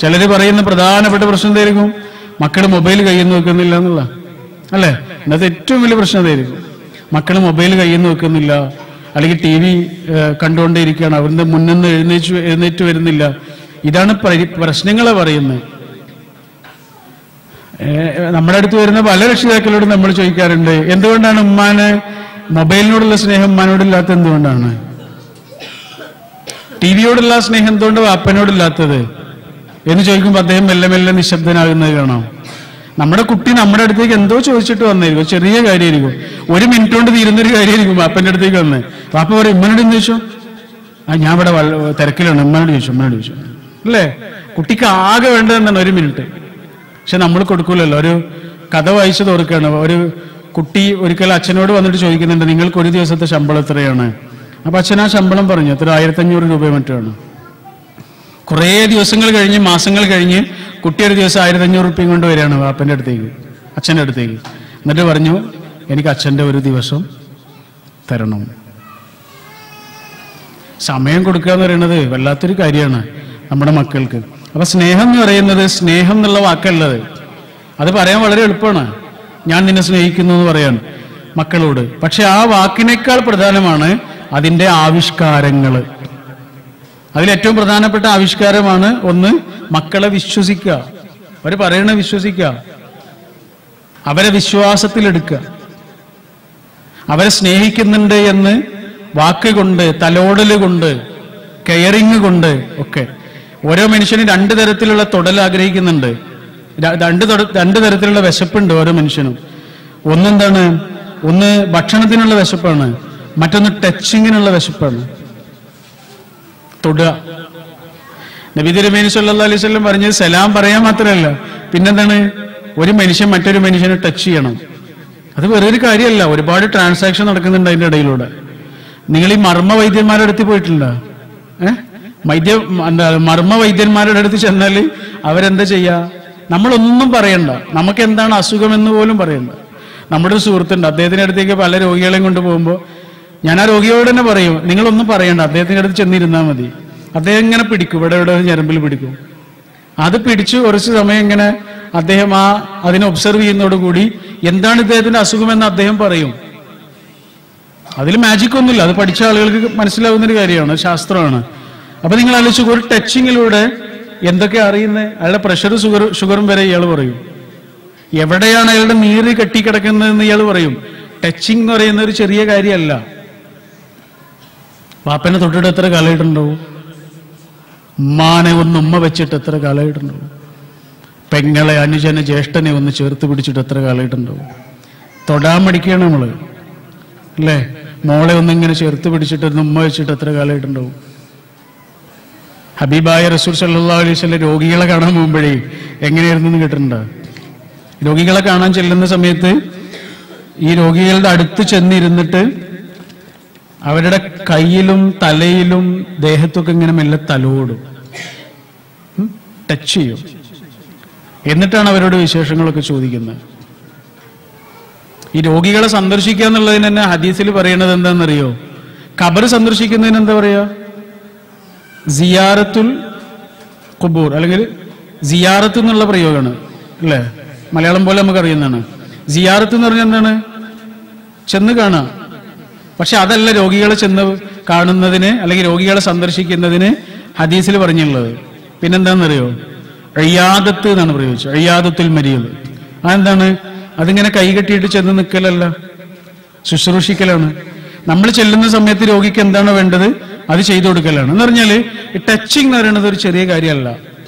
ചിലര് പറയുന്ന പ്രധാനപ്പെട്ട പ്രശ്നം എന്തായിരിക്കും മക്കൾ മൊബൈൽ കയ്യിൽ നിന്ന് വെക്കുന്നില്ല എന്നുള്ള അല്ലേ ഇന്നത്തെ ഏറ്റവും വലിയ പ്രശ്നം അതായിരിക്കും മക്കൾ മൊബൈൽ കയ്യിൽ നിന്ന് വെക്കുന്നില്ല അല്ലെങ്കിൽ ടി വി കണ്ടുകൊണ്ടേയിരിക്കുകയാണ് അവരുടെ മുന്നിൽ നിന്ന് എഴുന്നേറ്റ് എഴുന്നേറ്റ് വരുന്നില്ല ഇതാണ് പരി- പ്രശ്നങ്ങളെ പറയുന്നത് ഏഹ് നമ്മുടെ അടുത്ത് വരുന്ന പല രക്ഷിതാക്കളോടും നമ്മൾ ചോദിക്കാറുണ്ട് എന്തുകൊണ്ടാണ് ഉമ്മാന് മൊബൈലിനോടുള്ള സ്നേഹം ഉമ്മാനോടില്ലാത്ത എന്തുകൊണ്ടാണ് ടി വിയോടുള്ള സ്നേഹം എന്തുകൊണ്ട് വാപ്പനോടില്ലാത്തത് എന്ന് ചോദിക്കുമ്പോൾ അദ്ദേഹം മെല്ലെ മെല്ലെ നിശബ്ദനാകുന്നത് കാണാം നമ്മുടെ കുട്ടി നമ്മുടെ അടുത്തേക്ക് എന്തോ ചോദിച്ചിട്ട് വന്നായിരിക്കും ചെറിയ കാര്യമായിരിക്കും ഒരു മിനിറ്റ് കൊണ്ട് തീരുന്നൊരു കാര്യമായിരിക്കും വാപ്പന്റെ അടുത്തേക്ക് വന്ന് വാപ്പ പറയും ഉമ്മനോട് എന്ത് ചോദിച്ചു ആ ഞാൻ ഇവിടെ വല്ല- തിരക്കിലാണ് ഉമ്മനോട് ചോദിച്ചു ഉമ്മനോട് ചോദിച്ചു അല്ലേ കുട്ടിക്ക് ആകെ വേണ്ടത് എന്താണ് ഒരു മിനിറ്റ് പക്ഷെ നമ്മൾ കൊടുക്കൂലല്ലോ ഒരു കഥ വായിച്ചു തോർക്കാണ് ഒരു കുട്ടി ഒരിക്കൽ അച്ഛനോട് വന്നിട്ട് ചോദിക്കുന്നുണ്ട് നിങ്ങൾക്ക് ഒരു ദിവസത്തെ ശമ്പളം എത്രയാണ് അപ്പൊ അച്ഛൻ ആ ശമ്പളം പറഞ്ഞു എത്ര ആയിരത്തഞ്ഞൂറ് രൂപ മറ്റാണ് കുറേ ദിവസങ്ങൾ കഴിഞ്ഞ് മാസങ്ങൾ കഴിഞ്ഞ് കുട്ടി ഒരു ദിവസം ആയിരത്തഞ്ഞൂറ് റുപ്യം കൊണ്ട് വരികയാണ് വാപ്പൻ്റെ അടുത്തേക്ക് അച്ഛൻ്റെ അടുത്തേക്ക് എന്നിട്ട് പറഞ്ഞു എനിക്ക് അച്ഛൻ്റെ ഒരു ദിവസം തരണം സമയം കൊടുക്കുക എന്ന് പറയുന്നത് വല്ലാത്തൊരു കാര്യമാണ് നമ്മുടെ മക്കൾക്ക് അപ്പൊ സ്നേഹം എന്ന് പറയുന്നത് സ്നേഹം എന്നുള്ള വാക്കല്ലത് അത് പറയാൻ വളരെ എളുപ്പമാണ് ഞാൻ നിന്നെ സ്നേഹിക്കുന്നു എന്ന് പറയാൻ മക്കളോട് പക്ഷെ ആ വാക്കിനേക്കാൾ പ്രധാനമാണ് അതിന്റെ ആവിഷ്കാരങ്ങൾ അതിലേറ്റവും പ്രധാനപ്പെട്ട ആവിഷ്കാരമാണ് ഒന്ന് മക്കളെ വിശ്വസിക്കുക അവർ പറയണ വിശ്വസിക്കുക അവരെ വിശ്വാസത്തിലെടുക്കുക അവരെ സ്നേഹിക്കുന്നുണ്ട് എന്ന് വാക്കുകൊണ്ട് തലോടല് കൊണ്ട് കെയറിങ് കൊണ്ട് ഒക്കെ ഓരോ മനുഷ്യനും രണ്ട് തരത്തിലുള്ള തൊടൽ ആഗ്രഹിക്കുന്നുണ്ട് ര- രണ്ട് തൊട- രണ്ട് തരത്തിലുള്ള വിശപ്പുണ്ട് ഓരോ മനുഷ്യനും ഒന്നെന്താണ് ഒന്ന് ഭക്ഷണത്തിനുള്ള വിശപ്പാണ് മറ്റൊന്ന് ടച്ചിങ്ങിനുള്ള വിശപ്പാണ് തൊടുക നബി തിരുമേനി സല്ലല്ലാഹു അലൈഹി വസല്ലം പറഞ്ഞത് സലാം പറയാൻ മാത്രമല്ല പിന്നെന്താണ് ഒരു മനുഷ്യൻ മറ്റൊരു മനുഷ്യനെ ടച്ച് ചെയ്യണം അത് വേറൊരു കാര്യമല്ല ഒരുപാട് ട്രാൻസാക്ഷൻ നടക്കുന്നുണ്ട് അതിന്റെ ഇടയിലൂടെ നിങ്ങൾ ഈ മർമ്മ വൈദ്യന്മാരുടെ അടുത്ത് പോയിട്ടുണ്ടോ ഏഹ് വൈദ്യ എന്താ മർമ്മ വൈദ്യന്മാരുടെ അടുത്ത് ചെന്നാൽ അവരെന്താ ചെയ്യാ നമ്മളൊന്നും പറയണ്ട നമുക്ക് എന്താണ് അസുഖം എന്ന് പോലും പറയണ്ട നമ്മുടെ ഒരു സുഹൃത്തുണ്ട് അദ്ദേഹത്തിന്റെ അടുത്തേക്ക് പല രോഗികളെയും കൊണ്ട് പോകുമ്പോൾ ഞാൻ ആ രോഗിയോട് തന്നെ പറയും നിങ്ങളൊന്നും പറയണ്ട അദ്ദേഹത്തിന്റെ അടുത്ത് ചെന്നിരുന്നാൽ മതി അദ്ദേഹം ഇങ്ങനെ പിടിക്കും ഇവിടെ ഇവിടെ ഒരു ഞരമ്പിൽ പിടിക്കും അത് പിടിച്ചു കുറച്ച് സമയം ഇങ്ങനെ അദ്ദേഹം ആ അതിനെ ഒബ്സർവ് ചെയ്യുന്നതോടുകൂടി എന്താണ് ഇദ്ദേഹത്തിന്റെ അസുഖമെന്ന് അദ്ദേഹം പറയും അതിൽ മാജിക് ഒന്നുമില്ല അത് പഠിച്ച ആളുകൾക്ക് മനസ്സിലാവുന്ന ഒരു കാര്യമാണ് ശാസ്ത്രമാണ് അപ്പൊ നിങ്ങൾ ആലോചിച്ചു ഒരു ടച്ചിങ്ങിലൂടെ എന്തൊക്കെ അറിയുന്നത് അയാളുടെ പ്രഷർ ഷുഗർ ഷുഗറും വരെ ഇയാൾ പറയും എവിടെയാണ് അയാളുടെ നീര് കെട്ടിക്കിടക്കുന്നതെന്ന് ഇയാൾ പറയും ടച്ചിങ് എന്ന് പറയുന്ന ഒരു ചെറിയ കാര്യമല്ല വാപ്പനെ തൊട്ടിട്ട് എത്ര കാലമായിട്ടുണ്ടാവും ഉമ്മാനെ ഒന്ന് ഉമ്മ വെച്ചിട്ട് എത്ര കാലമായിട്ടുണ്ടാവും പെങ്ങളെ അനുജനെ ജ്യേഷ്ഠനെ ഒന്ന് ചേർത്ത് പിടിച്ചിട്ട് എത്ര കാലമായിട്ടുണ്ടാവും തൊടാൻ മടിക്കുകയാണ് നമ്മള് അല്ലേ മോളെ ഒന്നിങ്ങനെ ചേർത്ത് പിടിച്ചിട്ട് ഒന്ന് ഉമ്മ വെച്ചിട്ട് എത്ര കാലമായിട്ടുണ്ടാവും ഹബീബായ റസൂൽ സല്ലല്ലാഹു അലൈഹി വസല്ലം രോഗികളെ കാണാൻ പോകുമ്പോഴേ എങ്ങനെയായിരുന്നു എന്ന് കേട്ടിട്ടുണ്ടോ രോഗികളെ കാണാൻ ചെല്ലുന്ന സമയത്ത് ഈ രോഗികളുടെ അടുത്ത് ചെന്നിരുന്നിട്ട് അവരുടെ കയ്യിലും തലയിലും ദേഹത്തൊക്കെ ഇങ്ങനെ മെല്ലെ തലോടും ടച്ച് ചെയ്യും എന്നിട്ടാണ് അവരോട് വിശേഷങ്ങളൊക്കെ ചോദിക്കുന്നത് ഈ രോഗികളെ സന്ദർശിക്കുക എന്നുള്ളതിന് തന്നെ ഹദീസിൽ പറയണത് എന്താണെന്നറിയോ ഖബർ സന്ദർശിക്കുന്നതിന് എന്താ പറയാ സിയാറത്തുൽ ഖുബൂർ അല്ലെങ്കിൽ സിയാറത്ത് എന്നുള്ള പ്രയോഗമാണ് അല്ലേ മലയാളം പോലെ നമുക്ക് അറിയുന്നതാണ് സിയാറത്ത് എന്ന് പറഞ്ഞാൽ എന്താണ് ചെന്ന് കാണുക പക്ഷെ അതല്ല രോഗികളെ ചെന്ന് കാണുന്നതിന് അല്ലെങ്കിൽ രോഗികളെ സന്ദർശിക്കുന്നതിന് ഹദീസിൽ പറഞ്ഞുള്ളത് പിന്നെന്താണെന്നറിയോ അയ്യാദത്ത് എന്നാണ് പ്രയോഗിച്ചത് അയ്യാദത്തിൽ മരിയത് അതെന്താണ് അതിങ്ങനെ കൈകെട്ടിയിട്ട് ചെന്ന് നിൽക്കലല്ല ശുശ്രൂഷിക്കലാണ് നമ്മൾ ചെല്ലുന്ന സമയത്ത് രോഗിക്ക് എന്താണ് വേണ്ടത് അത് ചെയ്തു കൊടുക്കലാണ് എന്ന് പറഞ്ഞാൽ ഈ ടച്ചിങ് എന്ന് പറയുന്നത് ഒരു ചെറിയ കാര്യമല്ല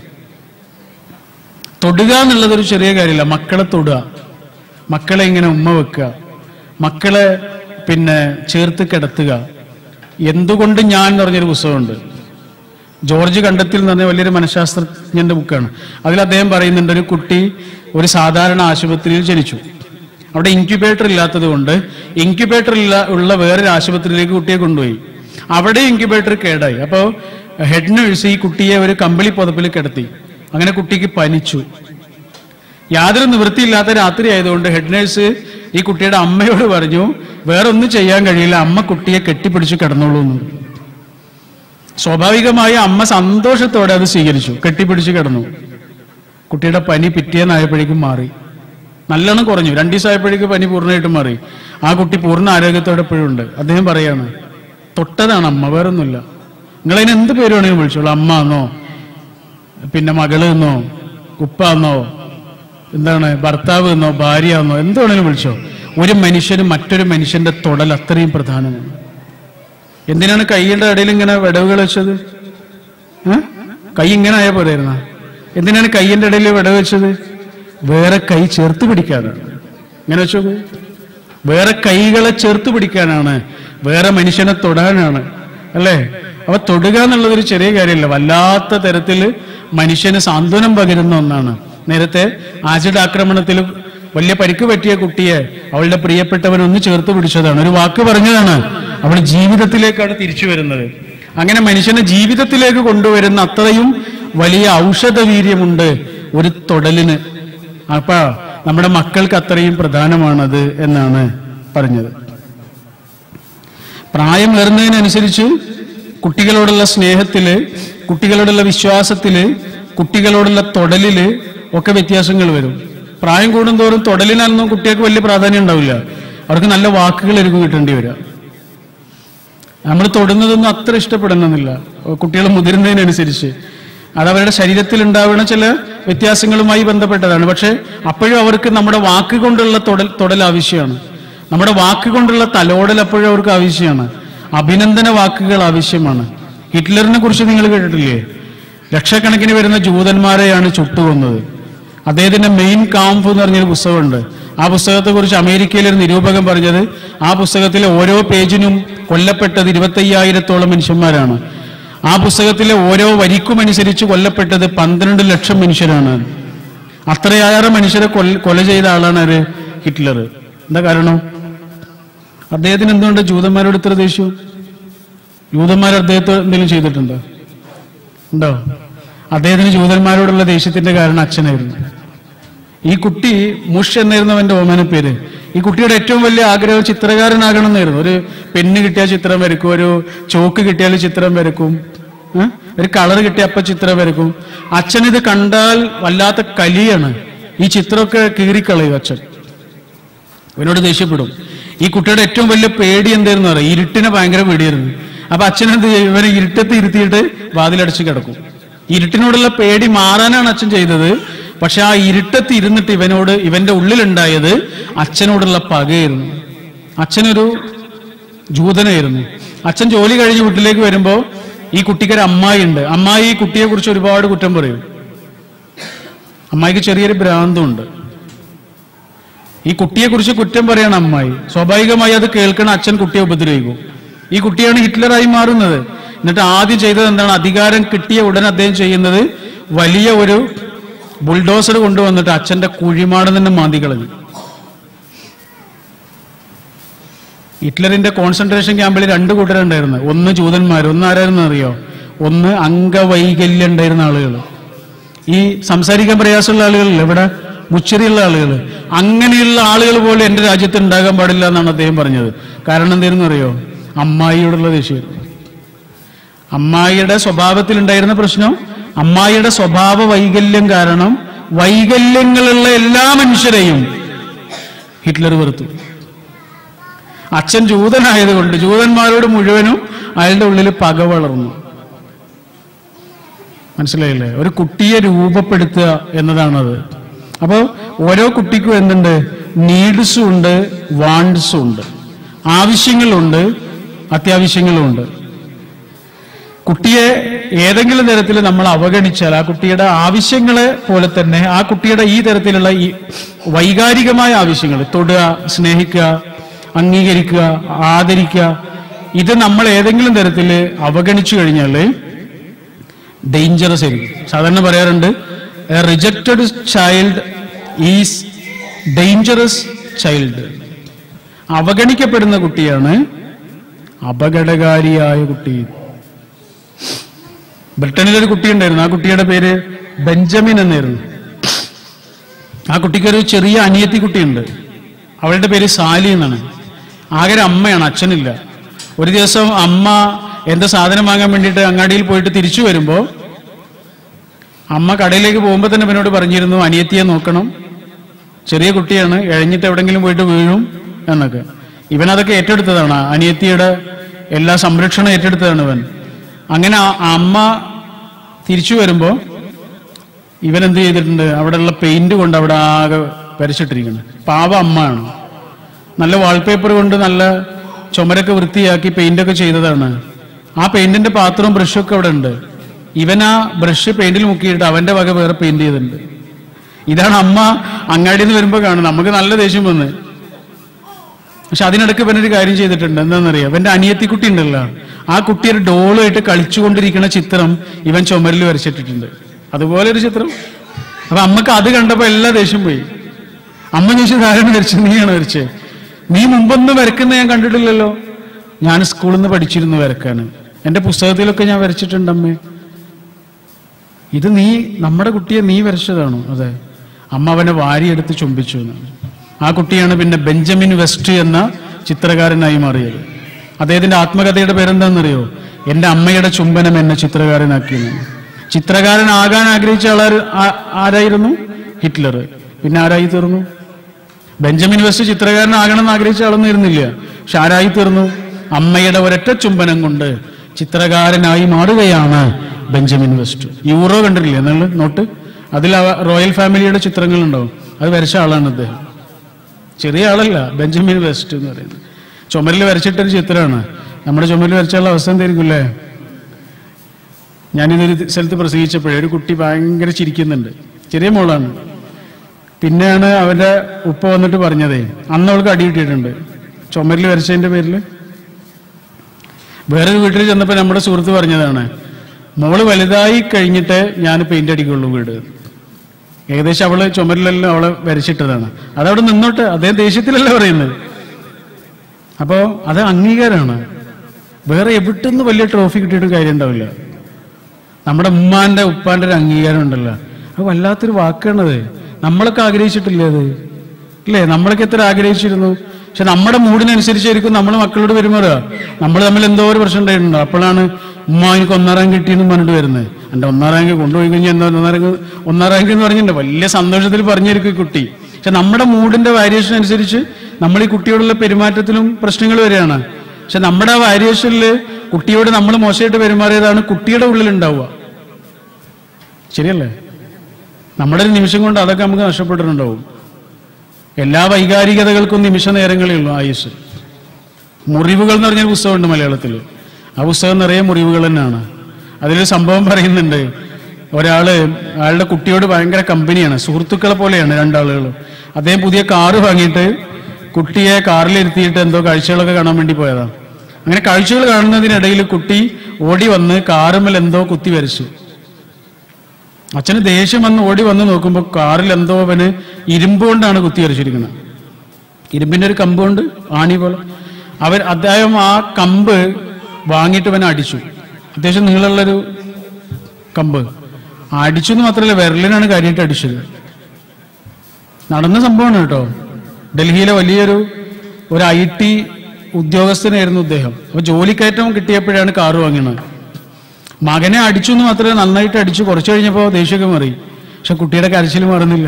തൊടുക എന്നുള്ളത് ഒരു ചെറിയ കാര്യമല്ല മക്കളെ തൊടുക മക്കളെ ഇങ്ങനെ ഉമ്മ വെക്കുക മക്കളെ പിന്നെ ചേർത്ത് കിടത്തുക എന്തുകൊണ്ട് ഞാൻ എന്ന് പറഞ്ഞൊരു പുസ്തകമുണ്ട് ജോർജ് കണ്ടത്തിൽ എന്ന് പറഞ്ഞ വലിയൊരു മനഃശാസ്ത്രജ്ഞന്റെ ബുക്കാണ് അതിൽ അദ്ദേഹം പറയുന്നുണ്ട് ഒരു കുട്ടി ഒരു സാധാരണ ആശുപത്രിയിൽ ജനിച്ചു അവിടെ ഇൻക്യുബേറ്റർ ഇല്ലാത്തത് കൊണ്ട് ഇൻക്യുബേറ്റർ ഇല്ല ഉള്ള വേറൊരു ആശുപത്രിയിലേക്ക് കുട്ടിയെ കൊണ്ടുപോയി അവിടെ ഇൻക്യുബേറ്റർ കേടായി അപ്പോൾ ഹെഡ് നഴ്സ് ഈ കുട്ടിയെ ഒരു കമ്പിളി പുതപ്പിൽ കിടത്തി അങ്ങനെ കുട്ടിക്ക് പനിച്ചു യാതൊരു നിവൃത്തിയില്ലാത്ത രാത്രി ആയതുകൊണ്ട് ഹെഡ് നേഴ്സ് ഈ കുട്ടിയുടെ അമ്മയോട് പറഞ്ഞു വേറെ ഒന്നും ചെയ്യാൻ കഴിയില്ല അമ്മ കുട്ടിയെ കെട്ടിപ്പിടിച്ച് കിടന്നോളൂ എന്ന് പറഞ്ഞു. സ്വാഭാവികമായി അമ്മ സന്തോഷത്തോടെ അത് സ്വീകരിച്ചു കെട്ടിപ്പിടിച്ച് കിടന്നു കുട്ടിയുടെ പനി പിറ്റേന്നായപ്പോഴേക്കും മാറി നല്ലോണം കുറഞ്ഞു രണ്ടു ദിവസമായപ്പോഴേക്കും പനി പൂർണ്ണമായിട്ടും മാറി ആ കുട്ടി പൂർണ്ണ ആരോഗ്യത്തോടെ എപ്പോഴും ഉണ്ട് അദ്ദേഹം പറയാണ് തൊട്ടതാണ് അമ്മ വേറൊന്നുമില്ല നിങ്ങളതിന് എന്ത് പേര് വേണമെങ്കിലും വിളിച്ചോളൂ അമ്മ എന്നോ പിന്നെ മകള് എന്നോ ഉപ്പ എന്നോ എന്താണ് ഭർത്താവ് എന്നോ ഭാര്യ എന്നോ എന്ത് വേണമെങ്കിലും വിളിച്ചോ ഒരു മനുഷ്യന് മറ്റൊരു മനുഷ്യന്റെ തൊടൽ അത്രയും പ്രധാനമാണ് എന്തിനാണ് കൈയുടെ ഇടയിൽ ഇങ്ങനെ വിടവുകൾ വെച്ചത് ഏ? കൈ ഇങ്ങനെ ആയാ പോരായിരുന്ന എന്തിനാണ് കൈയിന്റെ ഇടയിൽ വിടവ് വെച്ചത് വേറെ കൈ ചേർത്ത് പിടിക്കാനാണ് ഇങ്ങനെ വെച്ചോ വേറെ കൈകളെ ചേർത്ത് പിടിക്കാനാണ് വേറെ മനുഷ്യനെ തൊടാനാണ് അല്ലേ അപ്പൊ തൊടുക എന്നുള്ളത് ഒരു ചെറിയ കാര്യമല്ല വല്ലാത്ത തരത്തിൽ മനുഷ്യന് സാന്ത്വനം പകരുന്ന ഒന്നാണ് നേരത്തെ ആസിഡ് ആക്രമണത്തിൽ വലിയ പരിക്ക് പറ്റിയ കുട്ടിയെ അവളുടെ പ്രിയപ്പെട്ടവൻ ഒന്ന് ചേർത്ത് പിടിച്ചതാണ് ഒരു വാക്ക് പറഞ്ഞതാണ് അവൾ ജീവിതത്തിലേക്കാണ് തിരിച്ചു വരുന്നത് അങ്ങനെ മനുഷ്യനെ ജീവിതത്തിലേക്ക് കൊണ്ടുവരുന്ന അത്രയും വലിയ ഔഷധവീര്യമുണ്ട് ഒരു തൊടലിന് അപ്പൊ നമ്മുടെ മക്കൾക്ക് അത്രയും പ്രധാനമാണത് എന്നാണ് പറഞ്ഞത് പ്രായം ഏറുന്നതിനനുസരിച്ച് കുട്ടികളോടുള്ള സ്നേഹത്തില് കുട്ടികളോടുള്ള വിശ്വാസത്തില് കുട്ടികളോടുള്ള തൊടലില് ഒക്കെ വ്യത്യാസങ്ങൾ വരും പ്രായം കൂടുന്തോറും തൊടലിനൊന്നും കുട്ടികൾക്ക് വലിയ പ്രാധാന്യം ഉണ്ടാവില്ല അവർക്ക് നല്ല വാക്കുകളായിരിക്കും കിട്ടേണ്ടി വരിക നമ്മൾ തൊടുന്നതൊന്നും അത്ര ഇഷ്ടപ്പെടുന്നില്ല കുട്ടികൾ മുതിരുന്നതിനനുസരിച്ച് അത് അവരുടെ ശരീരത്തിൽ ഉണ്ടാവുന്ന ചില വ്യത്യാസങ്ങളുമായി ബന്ധപ്പെട്ടതാണ് പക്ഷെ അപ്പോഴും അവർക്ക് നമ്മുടെ വാക്ക് കൊണ്ടുള്ള തൊടൽ തൊടൽ ആവശ്യമാണ് നമ്മുടെ വാക്ക് കൊണ്ടുള്ള തലോടൽ അപ്പോഴും അവർക്ക് ആവശ്യമാണ് അഭിനന്ദന വാക്കുകൾ ആവശ്യമാണ് ഹിറ്റ്ലറിനെ കുറിച്ച് നിങ്ങൾ കേട്ടിട്ടില്ലേ ലക്ഷക്കണക്കിന് വരുന്ന ജൂതന്മാരെയാണ് ചുട്ടുകൊന്നത് അദ്ദേഹത്തിന്റെ മെയിൻ കാമ്പ് എന്ന് പറഞ്ഞൊരു പുസ്തകമുണ്ട് ആ പുസ്തകത്തെ കുറിച്ച് അമേരിക്കയിലെ ഒരു നിരൂപകൻ പറഞ്ഞത് ആ പുസ്തകത്തിലെ ഓരോ പേജിനും കൊല്ലപ്പെട്ടത് ഇരുപത്തയ്യായിരത്തോളം മനുഷ്യന്മാരാണ് ആ പുസ്തകത്തിലെ ഓരോ വരിക്കും അനുസരിച്ച് കൊല്ലപ്പെട്ടത് പന്ത്രണ്ട് ലക്ഷം മനുഷ്യരാണ് അത്രയേറെ മനുഷ്യരെ കൊല്ല കൊല ചെയ്ത ആളാണ് ആര് ഹിറ്റ്ലർ എന്താ കാരണം അദ്ദേഹത്തിന് എന്തുകൊണ്ട് ജൂതന്മാരോട് ഇത്ര ദേഷ്യവും ജൂതന്മാർ അദ്ദേഹത്തെ എന്തെങ്കിലും ചെയ്തിട്ടുണ്ടോ ഉണ്ടോ അദ്ദേഹത്തിന് ജൂതന്മാരോടുള്ള ദേഷ്യത്തിന്റെ കാരണം അച്ഛനായിരുന്നു ഈ കുട്ടി മുഷ് എന്നായിരുന്നു അവന്റെ ഓമന പേര് ഈ കുട്ടിയുടെ ഏറ്റവും വലിയ ആഗ്രഹം ചിത്രകാരനാകണം എന്നായിരുന്നു ഒരു പെണ്ണ് കിട്ടിയാൽ ചിത്രം വരക്കും ഒരു ചോക്ക് കിട്ടിയാൽ ചിത്രം വരക്കും ഏ? ഒരു കളർ കിട്ടിയ അപ്പ ചിത്രം വരക്കും അച്ഛൻ ഇത് കണ്ടാൽ വല്ലാത്ത കലിയാണ് ഈ ചിത്രമൊക്കെ കീറിക്കളയും അച്ഛൻ ഇവനോട് ദേഷ്യപ്പെടും ഈ കുട്ടിയുടെ ഏറ്റവും വലിയ പേടി എന്തായിരുന്നു അറിയാം ഇരുട്ടിനെ ഭയങ്കര പേടിയായിരുന്നു അപ്പൊ അച്ഛൻ എന്ത് ചെയ്യും ഇവനെ ഇരുട്ടത്ത് ഇരുത്തിയിട്ട് വാതിലടച്ച് കിടക്കും ഇരുട്ടിനോടുള്ള പേടി മാറാനാണ് അച്ഛൻ ചെയ്തത് പക്ഷെ ആ ഇരുട്ടത്ത് ഇരുന്നിട്ട് ഇവനോട് ഇവന്റെ ഉള്ളിലുണ്ടായത് അച്ഛനോടുള്ള പകയായിരുന്നു അച്ഛനൊരു ജൂതനായിരുന്നു അച്ഛൻ ജോലി കഴിഞ്ഞ് വീട്ടിലേക്ക് വരുമ്പോ ഈ കുട്ടിക്കൊരു അമ്മായി ഉണ്ട് അമ്മായി ഈ കുട്ടിയെ കുറിച്ച് ഒരുപാട് കുറ്റം പറയും അമ്മായിക്ക് ചെറിയൊരു ഭ്രാന്തമുണ്ട് ഈ കുട്ടിയെ കുറിച്ച് കുറ്റം പറയണം അമ്മായി സ്വാഭാവികമായി അത് കേൾക്കണ അച്ഛൻ കുട്ടിയെ ഉപദ്രവിക്കും ഈ കുട്ടിയാണ് ഹിറ്റ്ലറായി മാറുന്നത് എന്നിട്ട് ആദ്യം ചെയ്തത് എന്താണ് അധികാരം കിട്ടിയ ഉടൻ അദ്ദേഹം ചെയ്യുന്നത് വലിയ ഒരു ബുൾഡോസർ കൊണ്ടുവന്നിട്ട് അച്ഛന്റെ കുഴിമാടം തന്നെ മാന്തി കളഞ്ഞു ഹിറ്റ്ലറിന്റെ കോൺസെൻട്രേഷൻ ക്യാമ്പിൽ രണ്ട് കൂട്ടരുണ്ടായിരുന്നു ഒന്ന് ജൂതന്മാർ ഒന്ന് ആരായിരുന്നു അറിയോ ഒന്ന് അംഗവൈകല്യം ഉണ്ടായിരുന്ന ആളുകൾ ഈ സംസാരിക്കാൻ പ്രയാസമുള്ള ആളുകളില്ല ഇവിടെ മുച്ചറിയുള്ള ആളുകൾ അങ്ങനെയുള്ള ആളുകൾ പോലും എന്റെ രാജ്യത്ത് ഉണ്ടാകാൻ പാടില്ല എന്നാണ് അദ്ദേഹം പറഞ്ഞത് കാരണം എന്തായിരുന്നു അറിയോ അമ്മായിയോടുള്ള ദേഷ്യം അമ്മായിയുടെ സ്വഭാവത്തിൽ ഉണ്ടായിരുന്ന പ്രശ്നം അമ്മായിയുടെ സ്വഭാവ വൈകല്യം കാരണം വൈകല്യങ്ങളുള്ള എല്ലാ മനുഷ്യരെയും ഹിറ്റ്ലർ വെറുത്തു അച്ഛൻ ജൂതനായതുകൊണ്ട് ജൂതന്മാരോട് മുഴുവനും അയാളുടെ ഉള്ളിൽ പക വളർന്നു മനസ്സിലായില്ലേ ഒരു കുട്ടിയെ രൂപപ്പെടുത്തുക എന്നതാണത് അപ്പോൾ ഓരോ കുട്ടിക്കും എന്തുണ്ട് നീഡ്സും ഉണ്ട് വാണ്ട്സും ഉണ്ട് ആവശ്യങ്ങളുണ്ട് അത്യാവശ്യങ്ങളുമുണ്ട് കുട്ടിയെ ഏതെങ്കിലും തരത്തിൽ നമ്മൾ അവഗണിച്ചാൽ ആ കുട്ടിയുടെ ആവശ്യങ്ങളെ പോലെ തന്നെ ആ കുട്ടിയുടെ ഈ തരത്തിലുള്ള ഈ വൈകാരികമായ ആവശ്യങ്ങൾ തൊടുക സ്നേഹിക്കുക അംഗീകരിക്കുക ആദരിക്കുക ഇത് നമ്മൾ ഏതെങ്കിലും തരത്തിൽ അവഗണിച്ചു കഴിഞ്ഞാൽ ഡേഞ്ചറസ് ആയിരിക്കും സാധാരണ പറയാറുണ്ട് a rejected child is dangerous child അവഗണിക്കപ്പെടുന്ന കുട്ടിയാണ് അപകടകാരിയായ കുട്ടി ബ്രിട്ടനിൽ ഒരു കുട്ടി ഉണ്ടായിരുന്നു ആ കുട്ടിയുടെ പേര് ബെഞ്ചമിൻ എന്നായിരുന്നു ആ കുട്ടിക്കൊരു ചെറിയ അനിയത്തി കുട്ടിയുണ്ട് അവളുടെ പേര് സാലി എന്നാണ് ആകെ ഒരു അമ്മയാണ് അച്ഛനില്ല ഒരു ദിവസം അമ്മ എന്താ സാധനം വാങ്ങാൻ വേണ്ടിയിട്ട് അങ്ങാടിയിൽ പോയിട്ട് തിരിച്ചു വരുമ്പോൾ അമ്മ കടയിലേക്ക് പോകുമ്പോൾ തന്നെ ഇവനോട് പറഞ്ഞിരുന്നു അനിയത്തിയെ നോക്കണം ചെറിയ കുട്ടിയാണ് എഴഞ്ഞിട്ട് എവിടെങ്കിലും പോയിട്ട് വീഴും എന്നൊക്കെ ഇവൻ അതൊക്കെ ഏറ്റെടുത്തതാണ് അനിയത്തിയുടെ എല്ലാ സംരക്ഷണം ഏറ്റെടുത്തതാണ് ഇവൻ അങ്ങനെ ആ അമ്മ തിരിച്ചു വരുമ്പോൾ ഇവൻ എന്ത് ചെയ്തിട്ടുണ്ട് അവിടെയുള്ള പെയിന്റ് കൊണ്ട് അവിടെ ആകെ വരച്ചിട്ടിരിക്കുന്നത് പാവ അമ്മയാണ് നല്ല വാൾപേപ്പർ കൊണ്ട് നല്ല ചുമരൊക്കെ വൃത്തിയാക്കി പെയിന്റൊക്കെ ചെയ്തതാണ് ആ പെയിന്റിന്റെ പാത്രവും ബ്രഷും ഒക്കെ അവിടെ ഉണ്ട് ഇവൻ ആ ബ്രഷ് പെയിന്റിൽ മുക്കിയിട്ട് അവന്റെ വക വേറെ പെയിന്റ് ചെയ്തിട്ടുണ്ട് ഇതാണ് അമ്മ അങ്ങാടിയിൽ നിന്ന് വരുമ്പോൾ കാണുന്നത് നമുക്ക് നല്ല ദേഷ്യം വന്ന് പക്ഷെ അതിനിടയ്ക്ക് ഇവനൊരു കാര്യം ചെയ്തിട്ടുണ്ട് എന്താണെന്നറിയാം ഇവന്റെ അനിയത്തിക്കുട്ടി ഉണ്ടല്ലോ ആ കുട്ടി ഒരു ഡോളുമായിട്ട് കളിച്ചുകൊണ്ടിരിക്കുന്ന ചിത്രം ഇവൻ ചുമരിൽ വരച്ചിട്ടിട്ടുണ്ട് അതുപോലെ ഒരു ചിത്രം അപ്പൊ അമ്മക്ക് അത് കണ്ടപ്പോ എല്ലാ ദേഷ്യം പോയി അമ്മ ചോദിച്ചു ധാരണ വരച്ചത് നീയാണ് വരച്ചത് നീ മുമ്പൊന്നും വരക്കുന്ന ഞാൻ കണ്ടിട്ടില്ലല്ലോ ഞാൻ സ്കൂളിൽ നിന്ന് പഠിച്ചിരുന്നു വരക്കാന് എന്റെ പുസ്തകത്തിലൊക്കെ ഞാൻ വരച്ചിട്ടുണ്ട് അമ്മേ ഇത് നീ നമ്മുടെ കുട്ടിയെ നീ വരച്ചതാണോ അതെ അമ്മ അവനെ വാരിയെടുത്ത് ചുംബിച്ചു എന്നാണ് ആ കുട്ടിയാണ് പിന്നെ ബെഞ്ചമിൻ വെസ്റ്റ് എന്ന ചിത്രകാരനായി മാറിയത് അദ്ദേഹത്തിന്റെ ആത്മകഥയുടെ പേരെന്താണെന്നറിയോ എന്റെ അമ്മയുടെ ചുംബനം എന്നെ ചിത്രകാരനാക്കിയെന്നാണ് ചിത്രകാരനാകാൻ ആഗ്രഹിച്ച ആളാര് ആ- ആരായിരുന്നു ഹിറ്റ്ലർ പിന്നെ ആരായി തീർന്നു ബെഞ്ചമിൻ വെസ്റ്റ് ചിത്രകാരനാകണം എന്ന് ആഗ്രഹിച്ച ആളൊന്നും ഇരുന്നില്ല പക്ഷെ ആരായി തീർന്നു അമ്മയുടെ ഒരൊറ്റ ചുംബനം കൊണ്ട് ചിത്രകാരനായി മാറുകയാണ് ബെഞ്ചമിൻ വെസ്റ്റ് യൂറോ കണ്ടിട്ടില്ലേ നിങ്ങൾ നോട്ട് അതിൽ ആ റോയൽ ഫാമിലിയുടെ ചിത്രങ്ങളുണ്ടാവും അത് വരച്ച ആളാണ് അദ്ദേഹം ചെറിയ ആളല്ല ബെഞ്ചമിൻ വെസ്റ്റ് എന്ന് പറയുന്നത് ചുമരിൽ വരച്ചിട്ടൊരു ചിത്രമാണ് നമ്മുടെ ചുമരിൽ വരച്ചുള്ള അവസ്ഥ എന്തായിരിക്കും അല്ലേ ഞാനിതൊരു സ്ഥലത്ത് പ്രസംഗിച്ചപ്പോഴേ ഒരു കുട്ടി ഭയങ്കര ചിരിക്കുന്നുണ്ട് ചെറിയ മോളാണ് പിന്നെയാണ് അവന്റെ ഉപ്പ വന്നിട്ട് പറഞ്ഞതേ അന്ന് അവൾക്ക് അടി കിട്ടിയിട്ടുണ്ട് ചുമരിൽ വരച്ചതിന്റെ പേരിൽ വേറൊരു വീട്ടിൽ ചെന്നപ്പോൾ നമ്മുടെ സുഹൃത്ത് പറഞ്ഞതാണ് മോള് വലുതായി കഴിഞ്ഞിട്ട് ഞാൻ പെയിന്റ് അടിക്കുള്ളൂ വീട് ഏകദേശം അവള് ചുമരിലെല്ലാം അവളെ വരച്ചിട്ടതാണ് അതവിടെ നിന്നോട്ടെ അതേ ദേഷ്യത്തിലല്ല പറയുന്നത് അപ്പോ അത് അംഗീകാരമാണ് വേറെ എവിടുന്ന് വലിയ ട്രോഫി കിട്ടിയിട്ട് കാര്യം ഉണ്ടാവില്ല നമ്മുടെ ഉമ്മാന്റെ ഉപ്പാന്റെ ഒരു അംഗീകാരം ഉണ്ടല്ലോ അത് വല്ലാത്തൊരു വാക്കാണത് നമ്മളൊക്കെ ആഗ്രഹിച്ചിട്ടില്ലേ അത് ഇല്ലേ നമ്മളൊക്കെ എത്ര ആഗ്രഹിച്ചിരുന്നു പക്ഷെ നമ്മുടെ മൂഡിനനുസരിച്ചായിരിക്കും നമ്മൾ മക്കളോട് പെരുമാറുക നമ്മൾ തമ്മിൽ എന്തോ ഒരു പ്രശ്നം ഉണ്ടായിട്ടുണ്ടോ അപ്പോഴാണ് ഉമ്മ എനിക്ക് ഒന്നാം റാങ്ക് കിട്ടിയെന്ന് പറഞ്ഞിട്ട് വരുന്നത് എന്റെ ഒന്നാം റാങ്ക് കൊണ്ടുപോയി കഴിഞ്ഞാൽ എന്താ ഒന്നാം റാങ്ക് ഒന്നാം റാങ്ക് എന്ന് പറഞ്ഞിട്ടുണ്ട് വലിയ സന്തോഷത്തിൽ പറഞ്ഞിരിക്കും ഈ കുട്ടി പക്ഷെ നമ്മുടെ മൂഡിന്റെ വാരിയേഷൻ അനുസരിച്ച് നമ്മൾ ഈ കുട്ടിയോടുള്ള പെരുമാറ്റത്തിലും പ്രശ്നങ്ങൾ വരികയാണ് പക്ഷെ നമ്മുടെ ആ വാരിയേഷനിൽ കുട്ടിയോട് നമ്മൾ മോശമായിട്ട് പെരുമാറിയതാണ് കുട്ടിയുടെ ഉള്ളിൽ ഉണ്ടാവുക ശരിയല്ലേ നമ്മുടെ ഒരു നിമിഷം കൊണ്ട് അതൊക്കെ നമുക്ക് നഷ്ടപ്പെട്ടിട്ടുണ്ടാവും എല്ലാ വൈകാരികതകൾക്കും നിമിഷ നേരങ്ങളേ ഉള്ളൂ ആയുസ് മുറിവുകൾ എന്ന് പറഞ്ഞൊരു പുസ്തകമുണ്ട് മലയാളത്തിൽ ആ പുസ്തകം നിറയെ മുറിവുകൾ തന്നെയാണ് അതിലൊരു സംഭവം പറയുന്നുണ്ട് ഒരാള് അയാളുടെ കുട്ടിയോട് ഭയങ്കര കമ്പനിയാണ് സുഹൃത്തുക്കളെ പോലെയാണ് രണ്ടാളുകൾ അദ്ദേഹം പുതിയ കാറ് വാങ്ങിയിട്ട് കുട്ടിയെ കാറിലിരുത്തിയിട്ട് എന്തോ കാഴ്ചകളൊക്കെ കാണാൻ വേണ്ടി പോയതാ അങ്ങനെ കാഴ്ചകൾ കാണുന്നതിനിടയിൽ കുട്ടി ഓടി വന്ന് കാറുമ്മൽ എന്തോ കുത്തി വരച്ചു അച്ഛന് ദേഷ്യം വന്ന് ഓടി വന്ന് നോക്കുമ്പോൾ കാറിൽ എന്തോ അവന് ഇരുമ്പ് കൊണ്ടാണ് കുത്തി വരച്ചിരിക്കുന്നത് ഇരുമ്പിന്റെ ഒരു കമ്പ് കൊണ്ട് ആണി പോലെ അവൻ അദ്ദേഹം ആ കമ്പ് വാങ്ങിയിട്ട് അവനെ അടിച്ചു അത്യാവശ്യം നീളമുള്ളൊരു കമ്പ് അടിച്ചു എന്ന് മാത്രമല്ല വിരലിനാണ് കാര്യമായിട്ട് അടിച്ചത് നടന്ന സംഭവമാണ് കേട്ടോ ഡൽഹിയിലെ വലിയൊരു ഒരു ഐ ടി ഉദ്യോഗസ്ഥനായിരുന്നു അദ്ദേഹം അപ്പൊ ജോലിക്കയറ്റം കിട്ടിയപ്പോഴാണ് കാറ് വാങ്ങിയത് മകനെ അടിച്ചു എന്ന് മാത്രമേ നന്നായിട്ട് അടിച്ചു കുറച്ചു കഴിഞ്ഞപ്പോൾ ദേഷ്യമൊക്കെ മാറി പക്ഷെ കുട്ടിയുടെ കരച്ചിൽ മാറുന്നില്ല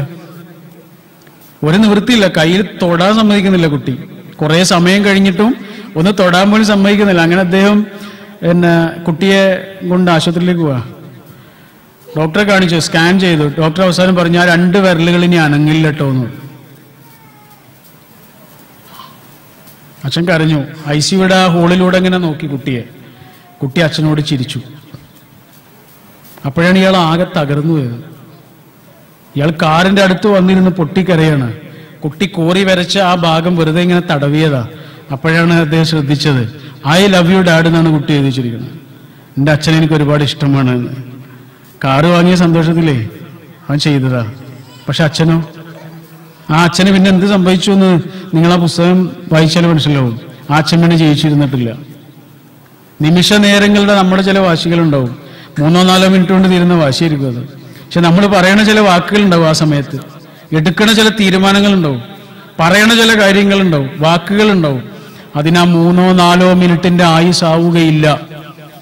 ഒരു നിവൃത്തിയില്ല കയ്യിൽ തൊടാൻ സമ്മതിക്കുന്നില്ല കുട്ടി കുറെ സമയം കഴിഞ്ഞിട്ടും ഒന്ന് തൊടാൻ പോലും സമ്മതിക്കുന്നില്ല അങ്ങനെ അദ്ദേഹം പിന്നെ കുട്ടിയെ കൊണ്ട് ആശുപത്രിയിലേക്ക് പോവാ ഡോക്ടറെ കാണിച്ചു സ്കാൻ ചെയ്തു ഡോക്ടർ അവസാനം പറഞ്ഞു ആ രണ്ട് വിരലുകൾ ഇനി അനങ്ങില്ല കേട്ടോ എന്ന് പറഞ്ഞു. അച്ഛൻ കരഞ്ഞു ഐ സിയുടെ ആ ഹോളിലൂടെ ഇങ്ങനെ നോക്കി കുട്ടിയെ കുട്ടി അച്ഛനോട് ചിരിച്ചു അപ്പോഴാണ് ഇയാൾ ആകെ തകർന്നു പോയത് ഇയാൾ കാറിന്റെ അടുത്ത് വന്നിരുന്ന് പൊട്ടിക്കരയാണ് കുട്ടി കോറി വരച്ച ആ ഭാഗം വെറുതെ ഇങ്ങനെ തടവിയതാ അപ്പോഴാണ് അദ്ദേഹം ശ്രദ്ധിച്ചത് ഐ ലവ് യു ഡാഡ് എന്നാണ് കുട്ടി എഴുതിച്ചിരിക്കുന്നത് എൻ്റെ അച്ഛൻ എനിക്ക് ഒരുപാട് ഇഷ്ടമാണ് എന്ന് കാറ് വാങ്ങിയ സന്തോഷത്തിലേ അവൻ ചെയ്തതാ പക്ഷെ അച്ഛനോ ആ അച്ഛന് പിന്നെ എന്ത് സംഭവിച്ചു എന്ന് നിങ്ങൾ ആ പുസ്തകം വായിച്ചാൽ മനസ്സിലാവും ആ അച്ഛൻ പിന്നെ ജയിച്ചിരുന്നിട്ടില്ല നിമിഷ നേരങ്ങളുടെ നമ്മുടെ ചില വാശികളുണ്ടാവും മൂന്നോ നാലോ മിനിറ്റ് കൊണ്ട് തീരുന്ന വാശിയായിരിക്കും അത് പക്ഷെ നമ്മൾ പറയണ ചില വാക്കുകളുണ്ടാവും ആ സമയത്ത് എടുക്കണ ചില തീരുമാനങ്ങളുണ്ടാവും പറയണ ചില കാര്യങ്ങളുണ്ടാവും വാക്കുകളുണ്ടാവും അതിനാ മൂന്നോ നാലോ മിനിറ്റിന്റെ ആയുസ് ആവുകയില്ല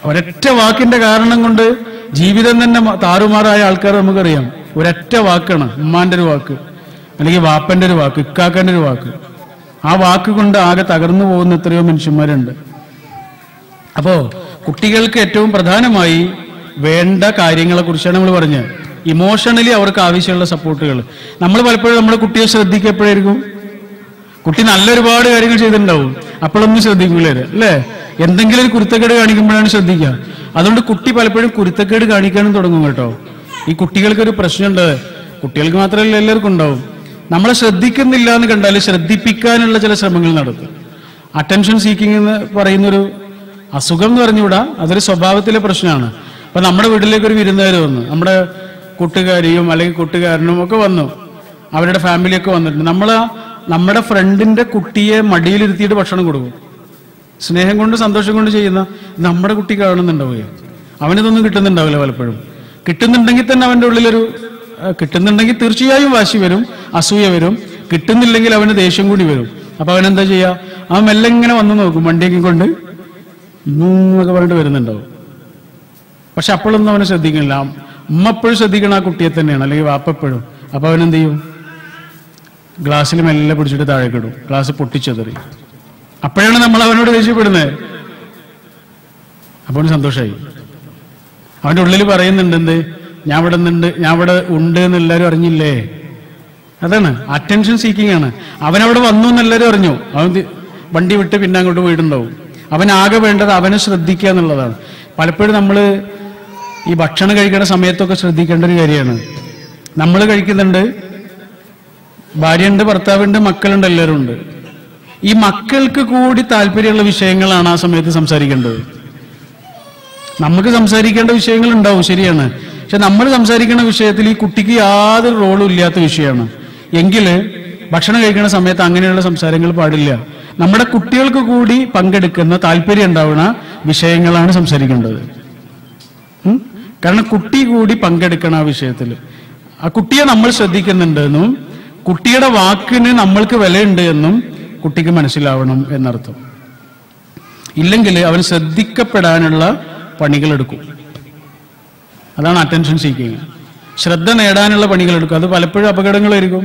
ഒരൊറ്റ വാക്കിന്റെ കാരണം കൊണ്ട് ജീവിതം തന്നെ മ- താറുമാറായ ആൾക്കാർ നമുക്കറിയാം ഒരൊറ്റ വാക്കാണ് ഉമ്മാന്റെ ഒരു വാക്ക് അല്ലെങ്കിൽ വാപ്പന്റെ ഒരു വാക്ക് ഇക്കാക്കന്റെ ഒരു വാക്ക് ആ വാക്ക് കൊണ്ട് ആകെ തകർന്നു പോകുന്ന എത്രയോ മനുഷ്യന്മാരുണ്ട് അപ്പോ കുട്ടികൾക്ക് ഏറ്റവും പ്രധാനമായി വേണ്ട കാര്യങ്ങളെ കുറിച്ചാണ് നമ്മൾ പറഞ്ഞത് ഇമോഷണലി അവർക്ക് ആവശ്യമുള്ള സപ്പോർട്ടുകൾ നമ്മൾ പലപ്പോഴും നമ്മുടെ കുട്ടിയെ ശ്രദ്ധിക്കുക എപ്പോഴായിരിക്കും കുട്ടി നല്ല ഒരുപാട് കാര്യങ്ങൾ ചെയ്തിട്ടുണ്ടാവും അപ്പോഴൊന്നും ശ്രദ്ധിക്കൂലേ അല്ലേ എന്തെങ്കിലും ഒരു കുരുത്തക്കേട് കാണിക്കുമ്പോഴാണ് ശ്രദ്ധിക്കുക അതുകൊണ്ട് കുട്ടി പലപ്പോഴും കുരുത്തക്കേട് കാണിക്കാനും തുടങ്ങും കേട്ടോ ഈ കുട്ടികൾക്ക് ഒരു പ്രശ്നമുണ്ട് കുട്ടികൾക്ക് മാത്രമല്ല എല്ലാവർക്കും ഉണ്ടാവും നമ്മളെ ശ്രദ്ധിക്കുന്നില്ല എന്ന് കണ്ടാൽ ശ്രദ്ധിപ്പിക്കാനുള്ള ചില ശ്രമങ്ങൾ നടത്തും അറ്റൻഷൻ സീക്കിംഗ് എന്ന് പറയുന്നൊരു അസുഖം എന്ന് പറഞ്ഞുകൂടാ അതൊരു സ്വഭാവത്തിലെ പ്രശ്നമാണ് അപ്പൊ നമ്മുടെ വീട്ടിലേക്ക് ഒരു വിരുന്നുകാർ വന്നു നമ്മുടെ കൂട്ടുകാരിയും അല്ലെങ്കിൽ കൂട്ടുകാരനും ഒക്കെ വന്നു അവരുടെ ഫാമിലിയൊക്കെ വന്നിട്ടുണ്ട് നമ്മൾ നമ്മുടെ ഫ്രണ്ടിന്റെ കുട്ടിയെ മടിയിലിരുത്തിയിട്ട് ഭക്ഷണം കൊടുക്കും സ്നേഹം കൊണ്ട് സന്തോഷം കൊണ്ട് ചെയ്യുന്ന നമ്മുടെ കുട്ടി കാണുന്നുണ്ടാവുക അവനിതൊന്നും കിട്ടുന്നുണ്ടാവില്ല പലപ്പോഴും കിട്ടുന്നുണ്ടെങ്കിൽ തന്നെ അവന്റെ ഉള്ളിലൊരു ആ, കിട്ടുന്നുണ്ടെങ്കിൽ തീർച്ചയായും വാശി വരും അസൂയ വരും കിട്ടുന്നില്ലെങ്കിൽ അവന് ദേഷ്യം കൂടി വരും അപ്പൊ അവൻ എന്താ ചെയ്യാ അവൻ മെല്ലെ ഇങ്ങനെ വന്ന് നോക്കും വണ്ടിയൊക്കെ കൊണ്ട് എന്നൊക്കെ പറഞ്ഞിട്ട് വരുന്നുണ്ടാവും പക്ഷെ അപ്പോഴൊന്നും അവനെ ശ്രദ്ധിക്കണില്ല ഉമ്മ എപ്പോഴും ശ്രദ്ധിക്കണ ആ കുട്ടിയെ തന്നെയാണ് അല്ലെങ്കിൽ വാപ്പ എപ്പോഴും അപ്പൊ അവനെന്ത് ചെയ്യും ഗ്ലാസ്സിൽ മെല്ലെ പിടിച്ചിട്ട് താഴേക്ക് ഇടും ഗ്ലാസ് പൊട്ടിച്ചെതറി അപ്പോഴാണ് നമ്മൾ അവനോട് ദേഷ്യപ്പെടുന്നത് അപ്പോൾ അവന് സന്തോഷമായി അവന്റെ ഉള്ളിൽ പറയുന്നുണ്ട് എന്ത് ഞാൻ ഇവിടെ നിന്നുണ്ട് ഞാൻ ഇവിടെ ഉണ്ട് എന്ന് എല്ലാവരും അറിഞ്ഞില്ലേ അതാണ് അറ്റൻഷൻ സീക്കിംഗ് ആണ് അവൻ അവിടെ വന്നു എന്ന് എല്ലാവരും അറിഞ്ഞു അവൻ തി- വണ്ടി വിട്ട് പിന്നെ അങ്ങോട്ട് പോയിട്ടുണ്ടാവും അവൻ ആകെ വേണ്ടത് അവനെ ശ്രദ്ധിക്കുക എന്നുള്ളതാണ് പലപ്പോഴും നമ്മൾ ഈ ഭക്ഷണം കഴിക്കുന്ന സമയത്തൊക്കെ ശ്രദ്ധിക്കേണ്ട ഒരു കാര്യമാണ് നമ്മൾ കഴിക്കുന്നുണ്ട് ഭാര്യയുണ്ട് ഭർത്താവുണ്ട് മക്കളുണ്ട് എല്ലാവരും ഉണ്ട് ഈ മക്കൾക്ക് കൂടി താല്പര്യമുള്ള വിഷയങ്ങളാണ് ആ സമയത്ത് സംസാരിക്കേണ്ടത് നമുക്ക് സംസാരിക്കേണ്ട വിഷയങ്ങൾ ഉണ്ടാവും ശരിയാണ് പക്ഷെ നമ്മൾ സംസാരിക്കുന്ന വിഷയത്തിൽ ഈ കുട്ടിക്ക് യാതൊരു റോളും ഇല്ലാത്ത വിഷയമാണ് എങ്കിൽ ഭക്ഷണം കഴിക്കുന്ന സമയത്ത് അങ്ങനെയുള്ള സംസാരങ്ങൾ പാടില്ല നമ്മുടെ കുട്ടികൾക്ക് കൂടി പങ്കെടുക്കുന്ന താല്പര്യം ഉണ്ടാവുന്ന വിഷയങ്ങളാണ് സംസാരിക്കേണ്ടത് ഉം? കാരണം കുട്ടി കൂടി പങ്കെടുക്കണം ആ വിഷയത്തിൽ ആ കുട്ടിയെ നമ്മൾ ശ്രദ്ധിക്കുന്നുണ്ട് എന്നും കുട്ടിയുടെ വാക്കിന് നമ്മൾക്ക് വിലയുണ്ട് എന്നും കുട്ടിക്ക് മനസ്സിലാവണം എന്നർത്ഥം ഇല്ലെങ്കിൽ അവൻ ശ്രദ്ധിക്കപ്പെടാനുള്ള പണികളെടുക്കും അതാണ് അറ്റൻഷൻ സീക്കിങ് ശ്രദ്ധ നേടാനുള്ള പണികളെടുക്കും അത് പലപ്പോഴും അപകടങ്ങളായിരിക്കും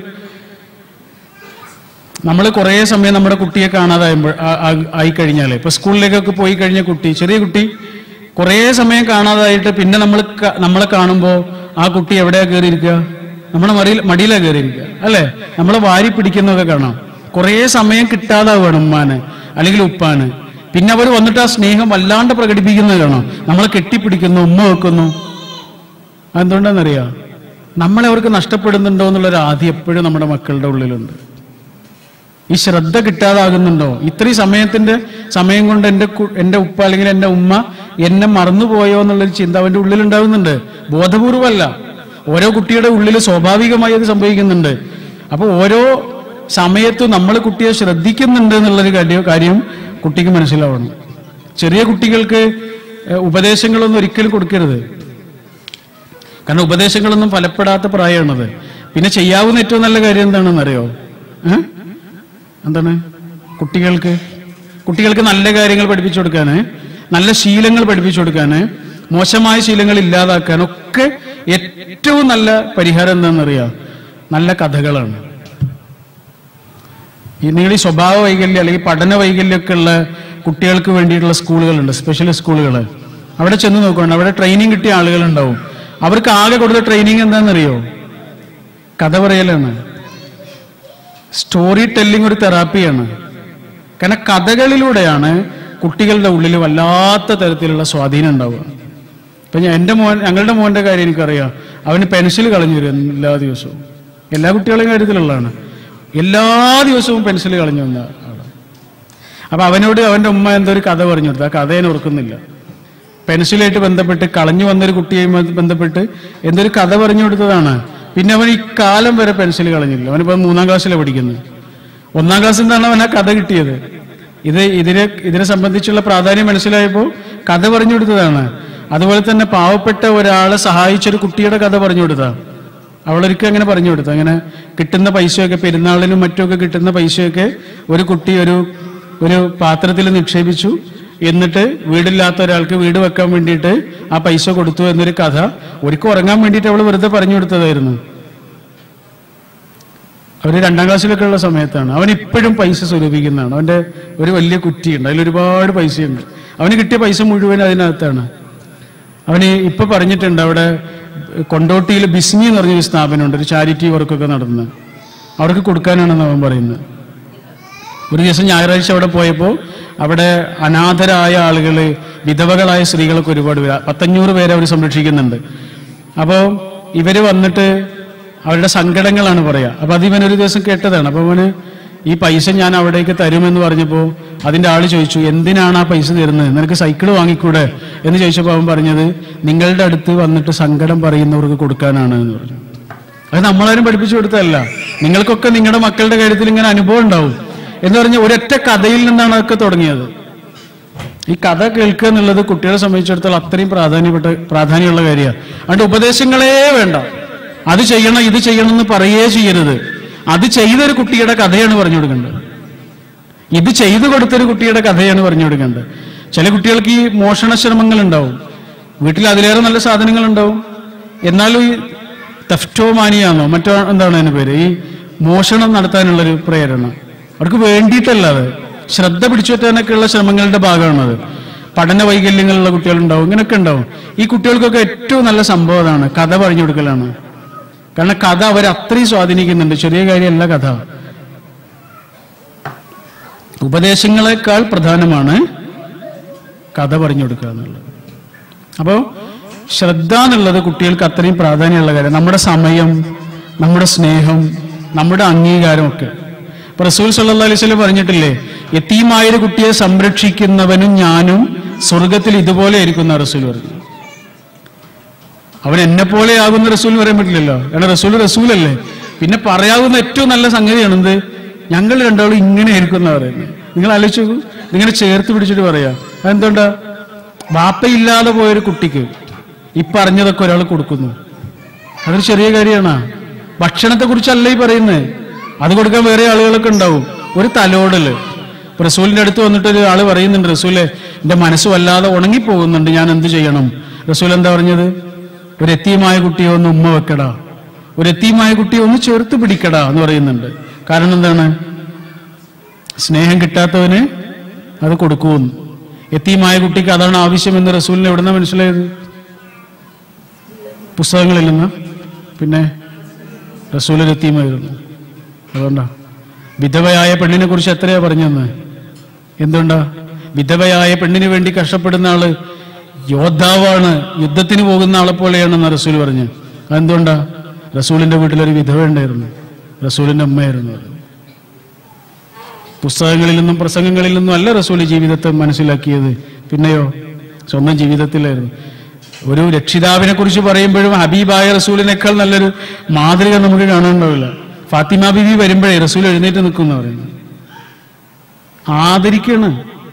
നമ്മൾ കുറേ സമയം നമ്മുടെ കുട്ടിയെ കാണാതായുമ്പോൾ ആയി കഴിഞ്ഞാൽ ഇപ്പൊ സ്കൂളിലേക്കൊക്കെ പോയി കഴിഞ്ഞ കുട്ടി ചെറിയ കുട്ടി കുറേ സമയം കാണാതായിട്ട് പിന്നെ നമ്മൾ ക- നമ്മളെ കാണുമ്പോൾ ആ കുട്ടി എവിടെയാ കയറിയിരിക്കുക നമ്മുടെ മടിയിൽ മടിയിലാ കയറിയിരിക്കുക അല്ലേ നമ്മളെ വാരി പിടിക്കുന്നതൊക്കെ കാണാം കുറേ സമയം കിട്ടാതാവുകയാണ് ഉമ്മാന് അല്ലെങ്കിൽ ഉപ്പാന് പിന്നെ അവർ വന്നിട്ട് ആ സ്നേഹം വല്ലാണ്ട് പ്രകടിപ്പിക്കുന്നത് കാണാം നമ്മളെ കെട്ടിപ്പിടിക്കുന്നു ഉമ്മ വെക്കുന്നു അതെന്തുകൊണ്ടാണെന്നറിയാം നമ്മളെ അവർക്ക് നഷ്ടപ്പെടുന്നുണ്ടോ എന്നുള്ളൊരു ആദ്യം എപ്പോഴും നമ്മുടെ മക്കളുടെ ഉള്ളിലുണ്ട് ഈ ശ്രദ്ധ കിട്ടാതാകുന്നുണ്ടോ ഇത്രയും സമയത്തിന്റെ സമയം കൊണ്ട് എൻ്റെ കു- എൻ്റെ ഉപ്പ അല്ലെങ്കിൽ എൻ്റെ ഉമ്മ എന്നെ മറന്നുപോയോ എന്നുള്ളൊരു ചിന്ത അവന്റെ ഉള്ളിൽ ഉണ്ടാകുന്നുണ്ട് ബോധപൂർവമല്ല ഓരോ കുട്ടിയുടെ ഉള്ളിൽ സ്വാഭാവികമായി അത് സംഭവിക്കുന്നുണ്ട് അപ്പൊ ഓരോ സമയത്തും നമ്മൾ കുട്ടിയെ ശ്രദ്ധിക്കുന്നുണ്ട് എന്നുള്ളൊരു കാര്യം കാര്യം കുട്ടിക്ക് മനസ്സിലാവണം ചെറിയ കുട്ടികൾക്ക് ഏഹ്, ഉപദേശങ്ങളൊന്നും ഒരിക്കലും കൊടുക്കരുത് കാരണം ഉപദേശങ്ങളൊന്നും ഫലപ്പെടാത്ത പ്രായമാണത് പിന്നെ ചെയ്യാവുന്ന ഏറ്റവും നല്ല കാര്യം എന്താണെന്ന് അറിയോ ഏഹ് എന്താണ് കുട്ടികൾക്ക് കുട്ടികൾക്ക് നല്ല കാര്യങ്ങൾ പഠിപ്പിച്ചു കൊടുക്കാന് നല്ല ശീലങ്ങൾ പഠിപ്പിച്ചു കൊടുക്കാന് മോശമായ ശീലങ്ങൾ ഇല്ലാതാക്കാൻ ഒക്കെ ഏറ്റവും നല്ല പരിഹാരം എന്താണെന്നറിയാം നല്ല കഥകളാണ് ഈ നിങ്ങൾ ഈ സ്വഭാവ വൈകല്യം അല്ലെങ്കിൽ പഠന വൈകല്യമൊക്കെ ഉള്ള കുട്ടികൾക്ക് വേണ്ടിയിട്ടുള്ള സ്കൂളുകളുണ്ട് സ്പെഷ്യൽ സ്കൂളുകൾ അവിടെ ചെന്ന് നോക്കണം അവിടെ ട്രെയിനിങ് കിട്ടിയ ആളുകളുണ്ടാവും അവർക്ക് ആകെ കൊടുത്ത ട്രെയിനിങ് എന്താണെന്നറിയോ കഥ പറയലാണ് സ്റ്റോറി ടെല്ലിംഗ് ഒരു തെറാപ്പിയാണ് കാരണം കഥകളിലൂടെയാണ് കുട്ടികളുടെ ഉള്ളിൽ വല്ലാത്ത തരത്തിലുള്ള സ്വാധീനം ഉണ്ടാവുക ഇപ്പൊ ഞാൻ എൻ്റെ മോൻ ഞങ്ങളുടെ മോന്റെ കാര്യം എനിക്കറിയാം അവന് പെൻസിൽ കളഞ്ഞു വരും എല്ലാ ദിവസവും എല്ലാ കുട്ടികളുടെയും കാര്യത്തിലുള്ളതാണ് എല്ലാ ദിവസവും പെൻസിൽ കളഞ്ഞു വന്ന ആളാണ് അപ്പൊ അവനോട് അവന്റെ ഉമ്മ എന്തോ ഒരു കഥ പറഞ്ഞു കൊടുത്തു ആ കഥ ഞാൻ ഓർക്കുന്നില്ല പെൻസിലായിട്ട് ബന്ധപ്പെട്ട് കളഞ്ഞു വന്നൊരു കുട്ടിയുമായി ബന്ധപ്പെട്ട് എന്തൊരു കഥ പറഞ്ഞു കൊടുത്തതാണ് പിന്നെ അവൻ ഈ കാലം വരെ പെൻസിൽ കളഞ്ഞില്ല അവനിപ്പോ മൂന്നാം ക്ലാസ്സിലാണ് പഠിക്കുന്നത് ഒന്നാം ക്ലാസ്സിൽ നിന്നാണ് അവൻ ആ കഥ കിട്ടിയത് ഇത് ഇതിനെ ഇതിനെ സംബന്ധിച്ചുള്ള പ്രാധാന്യം മനസ്സിലായപ്പോൾ കഥ പറഞ്ഞു കൊടുത്തതാണ് അതുപോലെ തന്നെ പാവപ്പെട്ട ഒരാളെ സഹായിച്ചൊരു കുട്ടിയുടെ കഥ പറഞ്ഞു കൊടുത്താ അവളൊരിക്കൽ അങ്ങനെ പറഞ്ഞു കൊടുത്തു അങ്ങനെ കിട്ടുന്ന പൈസയൊക്കെ പെരുന്നാളിനും മറ്റുമൊക്കെ കിട്ടുന്ന പൈസയൊക്കെ ഒരു കുട്ടി ഒരു ഒരു പാത്രത്തിൽ നിക്ഷേപിച്ചു എന്നിട്ട് വീടില്ലാത്ത ഒരാൾക്ക് വീട് വെക്കാൻ വേണ്ടിയിട്ട് ആ പൈസ കൊടുത്തു എന്നൊരു കഥ ഒരിക്കൽ ഉറങ്ങാൻ വേണ്ടിയിട്ട് അവൾ വെറുതെ പറഞ്ഞു കൊടുത്തതായിരുന്നു അവര് രണ്ടാം ക്ലാസ്സിലൊക്കെ ഉള്ള സമയത്താണ് അവൻ ഇപ്പോഴും പൈസ സ്വരൂപിക്കുന്നതാണ് അവന്റെ ഒരു വലിയ കുറ്റിയുണ്ട് അതിൽ ഒരുപാട് പൈസയുണ്ട് അവന് കിട്ടിയ പൈസ മുഴുവൻ അതിനകത്താണ് അവന് ഇപ്പൊ പറഞ്ഞിട്ടുണ്ട് അവിടെ കൊണ്ടോട്ടിയിൽ ബിസ്മി എന്ന് പറഞ്ഞൊരു സ്ഥാപനമുണ്ട് ഒരു ചാരിറ്റി വർക്കൊക്കെ നടത്തുന്നത് അവർക്ക് കൊടുക്കാനാണെന്ന് അവൻ പറയുന്നത് ഒരു ദിവസം ഞായറാഴ്ച അവിടെ പോയപ്പോൾ അവിടെ അനാഥരായ ആളുകൾ വിധവകളായ സ്ത്രീകളൊക്കെ ഒരുപാട് പേര് പത്തഞ്ഞൂറ് പേരെ അവർ സംരക്ഷിക്കുന്നുണ്ട് അപ്പോൾ ഇവര് വന്നിട്ട് അവരുടെ സങ്കടങ്ങളാണ് പറയാ അപ്പൊ അത് ഇവൻ ഒരു ദിവസം കേട്ടതാണ് അപ്പൊ അവന് ഈ പൈസ ഞാൻ അവിടേക്ക് തരുമെന്ന് പറഞ്ഞപ്പോൾ അതിന്റെ ആള് ചോദിച്ചു എന്തിനാണ് ആ പൈസ തരുന്നത് നിനക്ക് സൈക്കിൾ വാങ്ങിക്കൂടെ എന്ന് ചോദിച്ചപ്പോൾ അവൻ പറഞ്ഞത് നിങ്ങളുടെ അടുത്ത് വന്നിട്ട് സങ്കടം പറയുന്നവർക്ക് കൊടുക്കാനാണ് എന്ന് പറഞ്ഞു അത് നമ്മളാരും പഠിപ്പിച്ചു കൊടുത്തതല്ല നിങ്ങൾക്കൊക്കെ നിങ്ങളുടെ മക്കളുടെ കാര്യത്തിൽ ഇങ്ങനെ അനുഭവം ഉണ്ടാവും എന്ന് പറഞ്ഞ ഒരൊറ്റ കഥയിൽ നിന്നാണ് അതൊക്കെ തുടങ്ങിയത് ഈ കഥ കേൾക്കുക എന്നുള്ളത് കുട്ടികളെ സംബന്ധിച്ചിടത്തോളം അത്രയും പ്രാധാന്യപ്പെട്ട പ്രാധാന്യമുള്ള കാര്യമാണ് അതുകൊണ്ട് ഉപദേശങ്ങളേ വേണ്ട അത് ചെയ്യണം ഇത് ചെയ്യണം എന്ന് പറയേ ചെയ്യരുത് അത് ചെയ്തൊരു കുട്ടിയുടെ കഥയാണ് പറഞ്ഞു കൊടുക്കേണ്ടത് ഇത് ചെയ്തു കൊടുത്തൊരു കുട്ടിയുടെ കഥയാണ് പറഞ്ഞു കൊടുക്കേണ്ടത് ചില കുട്ടികൾക്ക് ഈ മോഷണ ശ്രമങ്ങൾ ഉണ്ടാവും വീട്ടിൽ അതിലേറെ നല്ല സാധനങ്ങൾ ഉണ്ടാവും എന്നാലും ഈ തെഫ്റ്റോമാനിയാന്നോ മറ്റോ എന്താണ് അതിന് പേര് ഈ മോഷണം നടത്താനുള്ളൊരു പ്രേരണ അവർക്ക് വേണ്ടിയിട്ടല്ല അത് ശ്രദ്ധ പിടിച്ചു പറ്റാനൊക്കെയുള്ള ശ്രമങ്ങളുടെ ഭാഗമാണത് പഠന വൈകല്യങ്ങളുള്ള കുട്ടികളുണ്ടാവും ഇങ്ങനെയൊക്കെ ഉണ്ടാവും ഈ കുട്ടികൾക്കൊക്കെ ഏറ്റവും നല്ല സംഭവം അതാണ് കഥ പറഞ്ഞു കൊടുക്കലാണ് കാരണം കഥ അവർ അത്രയും സ്വാധീനിക്കുന്നുണ്ട് ചെറിയ കാര്യമല്ല കഥ ഉപദേശങ്ങളെക്കാൾ പ്രധാനമാണ് കഥ പറഞ്ഞു കൊടുക്കുക എന്നുള്ളത് അപ്പോൾ ശ്രദ്ധ എന്നുള്ളത് കുട്ടികൾക്ക് അത്രയും പ്രാധാന്യമുള്ള കാര്യം നമ്മുടെ സമയം നമ്മുടെ സ്നേഹം നമ്മുടെ അംഗീകാരം ഒക്കെ ഇപ്പൊ റസൂൽ സല്ലല്ലാഹു അലൈഹി വസല്ലം പറഞ്ഞിട്ടില്ലേ യത്തീമായൊരു കുട്ടിയെ സംരക്ഷിക്കുന്നവനും ഞാനും സ്വർഗത്തിൽ ഇതുപോലെ ആയിരിക്കുന്ന റസൂൽ പറഞ്ഞു അവൻ എന്നെ പോലെ ആകുന്ന റസൂൽ പറയാൻ പറ്റില്ലല്ലോ കാരണം റസൂൽ റസൂലല്ലേ പിന്നെ പറയാവുന്ന ഏറ്റവും നല്ല സംഗതിയാണ് എന്ത് ഞങ്ങൾ രണ്ടാളും ഇങ്ങനെ ആയിരിക്കും എന്നാ പറയുന്നത് നിങ്ങൾ ആലോചിച്ച് നോക്കൂ ഇങ്ങനെ ചേർത്ത് പിടിച്ചിട്ട് പറയാ അതെന്തുകൊണ്ടാ വാപ്പയില്ലാതെ പോയൊരു കുട്ടിക്ക് ഈ പറഞ്ഞതൊക്കെ ഒരാൾ കൊടുക്കുന്നു അതൊരു ചെറിയ കാര്യമാണ് ഭക്ഷണത്തെ കുറിച്ചല്ല ഈ പറയുന്നത് അത് കൊടുക്കാൻ വേറെ ആളുകളൊക്കെ ഉണ്ടാവും ഒരു തലോടല് ഇപ്പൊ റസൂലിന്റെ അടുത്ത് വന്നിട്ട് ഒരു ആള് പറയുന്നുണ്ട് റസൂലെ എന്റെ മനസ്സ് വല്ലാതെ ഉണങ്ങിപ്പോകുന്നുണ്ട് ഞാൻ എന്ത് ചെയ്യണം റസൂൽ എന്താ പറഞ്ഞത് ഒരു എത്തിയമായ കുട്ടിയെ ഒന്ന് ഉമ്മ വെക്കടാ ഒരു എത്തിയമായ കുട്ടിയെ ഒന്ന് ചേർത്ത് പിടിക്കടാ എന്ന് പറയുന്നുണ്ട് കാരണം എന്താണ് സ്നേഹം കിട്ടാത്തവന് അത് കൊടുക്കുമെന്ന് എത്തിയമായ കുട്ടിക്ക് അതാണ് ആവശ്യമെന്ന് റസൂലിന് എവിടുന്ന മനസ്സിലായത് പുസ്തകങ്ങളിൽ നിന്ന് പിന്നെ റസൂലിൽ എത്തിയമായിരുന്നു അതുകൊണ്ടാ വിധവയായ പെണ്ണിനെ കുറിച്ച് എത്രയാ പറഞ്ഞെന്ന് എന്തുകൊണ്ടാ വിധവയായ പെണ്ണിന് വേണ്ടി കഷ്ടപ്പെടുന്ന ആള് യോദ്ധാവാണ് യുദ്ധത്തിന് പോകുന്ന ആളെ പോലെയാണെന്ന് റസൂൽ പറഞ്ഞു അതെന്തുകൊണ്ടാ റസൂലിന്റെ വീട്ടിലൊരു വിധവ ഉണ്ടായിരുന്നു റസൂലിന്റെ അമ്മയായിരുന്നു അത് പുസ്തകങ്ങളിൽ നിന്നും പ്രസംഗങ്ങളിൽ നിന്നും അല്ല റസൂൽ ജീവിതത്തെ മനസ്സിലാക്കിയത് പിന്നെയോ സ്വന്തം ജീവിതത്തിലായിരുന്നു ഒരു രക്ഷിതാവിനെ കുറിച്ച് പറയുമ്പോഴും ഹബീബായ റസൂലിനേക്കാൾ നല്ലൊരു മാതൃക നമുക്ക് കാണാനുണ്ടാവില്ല ഫാത്തിമ ബിബി വരുമ്പോഴേ റസൂൽ എഴുന്നേറ്റ് നിൽക്കുന്ന പറയുന്നത് ആദരിക്കാണ്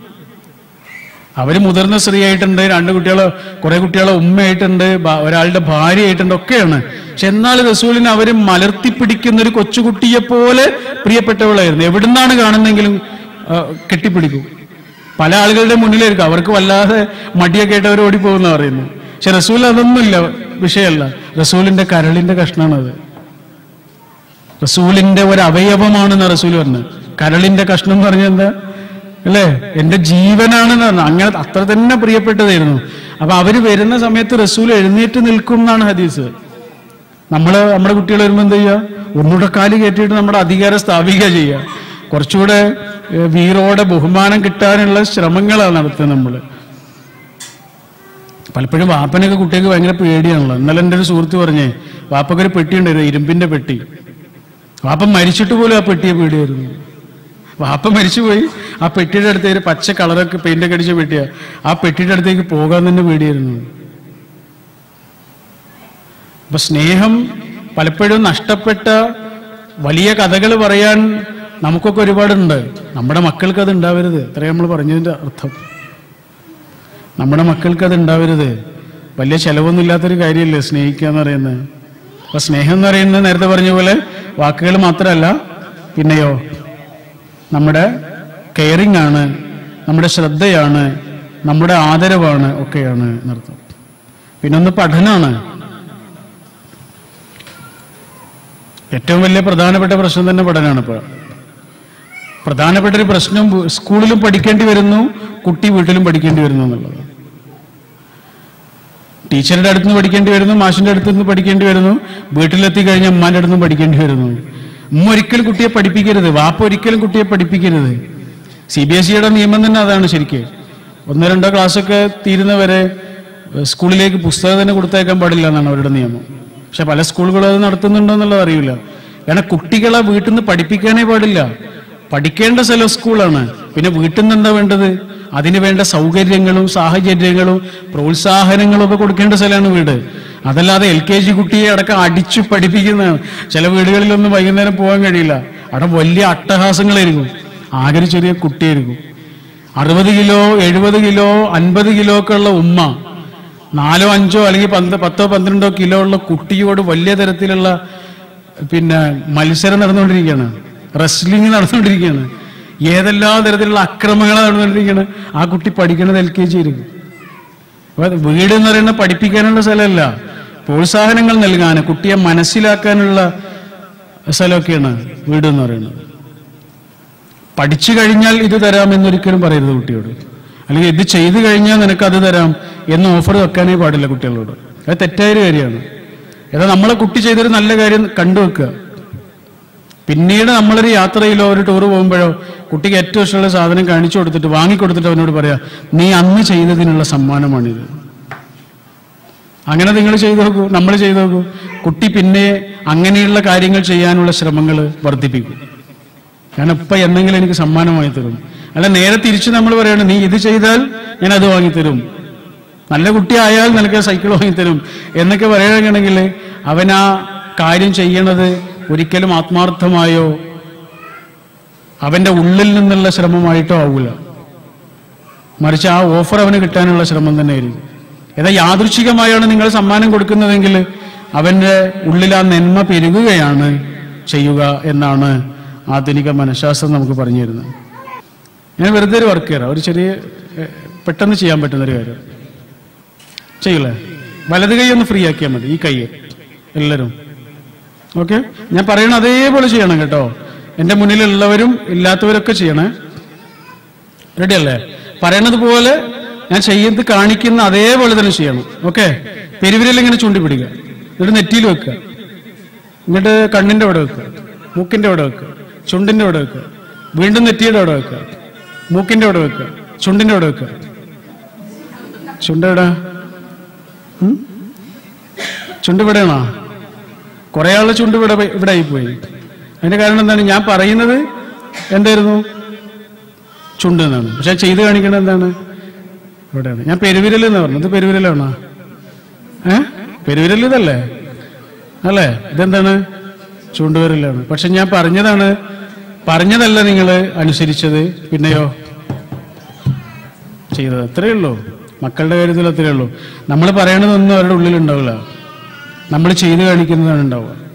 അവര് മുതിർന്ന സ്ത്രീയായിട്ടുണ്ട് രണ്ട് കുട്ടികളെ കുറെ കുട്ടികളെ ഉമ്മയായിട്ടുണ്ട് ഭ- ഒരാളുടെ ഭാര്യയായിട്ടുണ്ട് ഒക്കെയാണ് പക്ഷെ എന്നാൽ റസൂലിനെ അവര് മലർത്തിപ്പിടിക്കുന്ന ഒരു കൊച്ചുകുട്ടിയെ പോലെ പ്രിയപ്പെട്ടവളായിരുന്നു എവിടുന്നാണ് കാണുന്നെങ്കിലും ആ, കെട്ടിപ്പിടിക്കും പല ആളുകളുടെ മുന്നിലായിരിക്കും അവർക്ക് വല്ലാതെ മടിയൊക്കെ ആയിട്ട് അവർ ഓടിപ്പോകുന്ന പറയുന്നു പക്ഷെ റസൂൽ അതൊന്നുമില്ല വിഷയമല്ല റസൂലിന്റെ കരളിന്റെ കഷ്ണമാണത് റസൂലിന്റെ ഒരു അവയവമാണെന്ന് റസൂൽ പറഞ്ഞത് കരളിന്റെ കഷ്ണം എന്ന് പറഞ്ഞാൽ എന്താ അല്ലേ എന്റെ ജീവനാണെന്ന് പറഞ്ഞു അങ്ങനെ അത്ര തന്നെ പ്രിയപ്പെട്ടതായിരുന്നു അപ്പൊ അവര് വരുന്ന സമയത്ത് റസൂൽ എഴുന്നേറ്റ് നിൽക്കും എന്നാണ് ഹദീസ് നമ്മള് നമ്മുടെ കുട്ടികൾ വരുമ്പോൾ എന്ത് ചെയ്യുക ഒന്നുകൂടെ കാല് കയറ്റിയിട്ട് നമ്മുടെ അധികാരം സ്ഥാപിക്കുക ചെയ്യുക കുറച്ചുകൂടെ ഏഹ്, വീറോടെ ബഹുമാനം കിട്ടാനുള്ള ശ്രമങ്ങളാണ് നടത്തുന്നത് നമ്മള് പലപ്പോഴും വാപ്പനൊക്കെ കുട്ടികൾക്ക് ഭയങ്കര പേടിയാണല്ലോ ഇന്നലെ എൻ്റെ ഒരു സുഹൃത്ത് പറഞ്ഞേ വാപ്പക്കൊരു പെട്ടി ഉണ്ടായിരുന്നു ഇരുമ്പിന്റെ പെട്ടി വാപ്പ മരിച്ചിട്ട് പോലും ആ പെട്ടിയെ പേടിയായിരുന്നു വാപ്പ മരിച്ചുപോയി ആ പെട്ടിയുടെ അടുത്ത് ഒരു പച്ച കളറൊക്കെ പെയിന്റൊക്കെ അടിച്ച പെട്ടിയാ ആ പെട്ടിയുടെ അടുത്തേക്ക് പോകാൻ തന്നെ പേടിയായിരുന്നു അപ്പൊ സ്നേഹം പലപ്പോഴും നഷ്ടപ്പെട്ട വലിയ കഥകൾ പറയാൻ നമുക്കൊക്കെ ഒരുപാടുണ്ട് നമ്മുടെ മക്കൾക്ക് അത് ഉണ്ടാവരുത് അത്രയും നമ്മൾ പറഞ്ഞതിന്റെ അർത്ഥം നമ്മുടെ മക്കൾക്ക് അത് ഉണ്ടാവരുത് വലിയ ചെലവൊന്നും ഇല്ലാത്തൊരു കാര്യമല്ലേ സ്നേഹിക്കുക എന്ന് പറയുന്നത് അപ്പൊ സ്നേഹം എന്ന് പറയുന്നത് നേരത്തെ പറഞ്ഞ പോലെ വാക്കുകൾ മാത്രമല്ല പിന്നെയോ നമ്മുടെ കെയറിംഗ് ആണ് നമ്മുടെ ശ്രദ്ധയാണ് നമ്മുടെ ആദരവാണ് ഒക്കെയാണ് എന്നർത്ഥം പിന്നൊന്ന് പഠനമാണ് ഏറ്റവും വലിയ പ്രധാനപ്പെട്ട പ്രശ്നം തന്നെ പഠനമാണ് ഇപ്പോൾ പ്രധാനപ്പെട്ട ഒരു പ്രശ്നം വ് സ്കൂളിലും പഠിക്കേണ്ടി വരുന്നു കുട്ടി വീട്ടിലും പഠിക്കേണ്ടി വരുന്നു എന്നുള്ളത് ടീച്ചറുടെ അടുത്ത് നിന്ന് പഠിക്കേണ്ടി വരുന്നു മാഷിന്റെ അടുത്ത് നിന്ന് പഠിക്കേണ്ടി വരുന്നു വീട്ടിലെത്തി കഴിഞ്ഞാൽ ഉമ്മാന്റെ അടുത്ത് നിന്ന് പഠിക്കേണ്ടി വരുന്നു ഉമ്മ ഒരിക്കലും കുട്ടിയെ പഠിപ്പിക്കരുത് വാപ്പ ഒരിക്കലും കുട്ടിയെ പഠിപ്പിക്കരുത് സി ബി എസ് സിയുടെ നിയമം തന്നെ അതാണ് ശരിക്ക് ഒന്നോ രണ്ടോ ക്ലാസ്സൊക്കെ തീരുന്നവരെ ഏഹ്, സ്കൂളിലേക്ക് പുസ്തകം തന്നെ കൊടുത്തേക്കാൻ പാടില്ല എന്നാണ് അവരുടെ നിയമം പക്ഷെ പല സ്കൂളുകളും അത് നടത്തുന്നുണ്ടോ എന്നുള്ളത് അറിയില്ല കാരണം കുട്ടികളെ വീട്ടിൽ നിന്ന് പഠിപ്പിക്കാനേ പാടില്ല പഠിക്കേണ്ട സ്ഥലം സ്കൂളാണ് പിന്നെ വീട്ടിൽ നിന്ന് എന്താ വേണ്ടത് അതിന് വേണ്ട സൗകര്യങ്ങളും സാഹചര്യങ്ങളും പ്രോത്സാഹനങ്ങളും ഒക്കെ കൊടുക്കേണ്ട സ്ഥലമാണ് വീട് അതല്ലാതെ എൽ കെ ജി കുട്ടിയെ അടക്കം അടിച്ചു പഠിപ്പിക്കുന്നതാണ് ചില വീടുകളിലൊന്നും വൈകുന്നേരം പോകാൻ കഴിയില്ല അവിടെ വലിയ അട്ടഹാസങ്ങളായിരിക്കും ആകെ ഒരു ചെറിയ കുട്ടിയായിരിക്കും അറുപത് കിലോ എഴുപത് കിലോ അൻപത് കിലോ ഒക്കെ ഉള്ള ഉമ്മ നാലോ അഞ്ചോ അല്ലെങ്കിൽ പന്ത് പത്തോ പന്ത്രണ്ടോ കിലോ ഉള്ള കുട്ടിയോട് വലിയ തരത്തിലുള്ള പിന്നെ മത്സരം നടന്നുകൊണ്ടിരിക്കുകയാണ് റെസ്ലിംഗ് നടന്നുകൊണ്ടിരിക്കുകയാണ് ഏതെല്ലാം തരത്തിലുള്ള അക്രമങ്ങൾ നടന്നുകൊണ്ടിരിക്കുകയാണ് ആ കുട്ടി പഠിക്കുന്നത് എൽ കെ ജി ആയിരിക്കും അപ്പൊ അത് വീട് എന്ന് പറയുന്നത് പഠിപ്പിക്കാനുള്ള സ്ഥലമല്ല പ്രോത്സാഹനങ്ങൾ നൽകാൻ കുട്ടിയെ മനസ്സിലാക്കാനുള്ള സ്ഥലമൊക്കെയാണ് വീട് എന്ന് പറയുന്നത് പഠിച്ചു കഴിഞ്ഞാൽ ഇത് തരാം എന്നൊരിക്കലും പറയരുത് കുട്ടിയോട് അല്ലെങ്കിൽ ഇത് ചെയ്തു കഴിഞ്ഞാൽ നിനക്ക് അത് തരാം എന്ന് ഓഫർ വെക്കാനേ പാടില്ല കുട്ടികളോട് അത് തെറ്റായൊരു കാര്യമാണ് ഏതാ നമ്മളെ കുട്ടി ചെയ്തൊരു നല്ല കാര്യം കണ്ടുവെക്കുക പിന്നീട് നമ്മളൊരു യാത്രയിലോ ഒരു ടൂർ പോകുമ്പോഴോ കുട്ടിക്ക് ഏറ്റവും ഇഷ്ടമുള്ള സാധനം കാണിച്ചു കൊടുത്തിട്ട് വാങ്ങിക്കൊടുത്തിട്ട് അവനോട് പറയാ നീ അന്ന് ചെയ്തതിനുള്ള സമ്മാനമാണിത് അങ്ങനെ നിങ്ങൾ ചെയ്തു നോക്കൂ നമ്മൾ ചെയ്തു നോക്കൂ കുട്ടി പിന്നെ അങ്ങനെയുള്ള കാര്യങ്ങൾ ചെയ്യാനുള്ള ശ്രമങ്ങൾ വർദ്ധിപ്പിക്കും ഞാൻ ഇപ്പൊ എന്തെങ്കിലും എനിക്ക് സമ്മാനം വാങ്ങിത്തരും അല്ല നേരെ തിരിച്ച് നമ്മൾ പറയാണ് നീ ഇത് ചെയ്താൽ ഞാൻ അത് വാങ്ങിത്തരും നല്ല കുട്ടിയായാൽ നിനക്ക് സൈക്കിൾ വാങ്ങിത്തരും എന്നൊക്കെ പറയുകയാണെങ്കിൽ അവൻ ആ കാര്യം ചെയ്യണത് ഒരിക്കലും ആത്മാർത്ഥമായോ അവന്റെ ഉള്ളിൽ നിന്നുള്ള ശ്രമമായിട്ടോ ആവൂല മറിച്ച് ആ ഓഫർ അവന് കിട്ടാനുള്ള ശ്രമം തന്നെയായിരിക്കും ഏതാ യാദൃച്ഛികമായാണ് നിങ്ങൾ സമ്മാനം കൊടുക്കുന്നതെങ്കിൽ അവന്റെ ഉള്ളിൽ ആ നന്മ പെരുകുകയാണ് ചെയ്യുക എന്നാണ് ആധുനിക മനഃശാസ്ത്രം നമുക്ക് പറഞ്ഞു തരുന്നത് ഞാൻ വെറുതെ ഒരു വർക്ക് ചെയ്യാം ഒരു ചെറിയ ഏഹ്, പെട്ടെന്ന് ചെയ്യാൻ പറ്റുന്ന ഒരു കാര്യം ചെയ്യൂലേ വലത് കൈ ഒന്ന് ഫ്രീ ആക്കിയാൽ മതി ഈ കൈ എല്ലാവരും ഓക്കെ ഞാൻ പറയണ അതേപോലെ ചെയ്യണം കേട്ടോ എൻ്റെ മുന്നിലുള്ളവരും ഇല്ലാത്തവരൊക്കെ ചെയ്യണേ റെഡി അല്ലേ പറയണത് പോലെ ഞാൻ ചെയ്യുന്നത് കാണിക്കുന്ന അതേപോലെ തന്നെ ചെയ്യണം ഓക്കെ പെരുവിരൽ ഇങ്ങനെ ചൂണ്ടി പിടിക്കുക എന്നിട്ട് നെറ്റിയിൽ വെക്കുക എന്നിട്ട് കണ്ണിന്റെ അവിടെ വെക്കുക മൂക്കിന്റെ അവിടെ വെക്കുക ചുണ്ടിന്റെ അവിടെ വെക്കുക വീണ്ടും നെറ്റിയുടെ അവിടെ വെക്കുക മൂക്കിന്റെ അവിടെ വെക്കുക ചുണ്ടിന്റെ അവിടെ വെക്കുക ചുണ്ട് എവിടെ ഉം? ചുണ്ട് ഇവിടെയാണോ കുറെ ആളുടെ ചുണ്ട് ഇവിടെ ഇവിടെ ആയിപ്പോയി അതിന്റെ കാരണം എന്താണ് ഞാൻ പറയുന്നത് എന്തായിരുന്നു ചുണ്ട് എന്നാണ് പക്ഷെ ചെയ്ത് കാണിക്കുന്നത് എന്താണ് ഇവിടെയാണ് ഞാൻ പെരുവിരൽ എന്ന് പറഞ്ഞത് ഇത് പെരുവിരലാണോ ഏ പെരുവിരൽ ഇതല്ലേ അല്ലേ ഇതെന്താണ് ചൂണ്ടുവിരലാണ് പക്ഷെ ഞാൻ പറഞ്ഞതാണ് പറഞ്ഞതല്ല നിങ്ങൾ അനുസരിച്ചത് പിന്നെയോ ചെയ്തത് അത്രയേ ഉള്ളൂ മക്കളുടെ കാര്യത്തിൽ അത്രയേ ഉള്ളൂ നമ്മൾ പറയണതൊന്നും അവരുടെ ഉള്ളിൽ ഉണ്ടാവില്ല നമ്മൾ ചെയ്ത് കാണിക്കുന്നതാണ് ഉണ്ടാവുക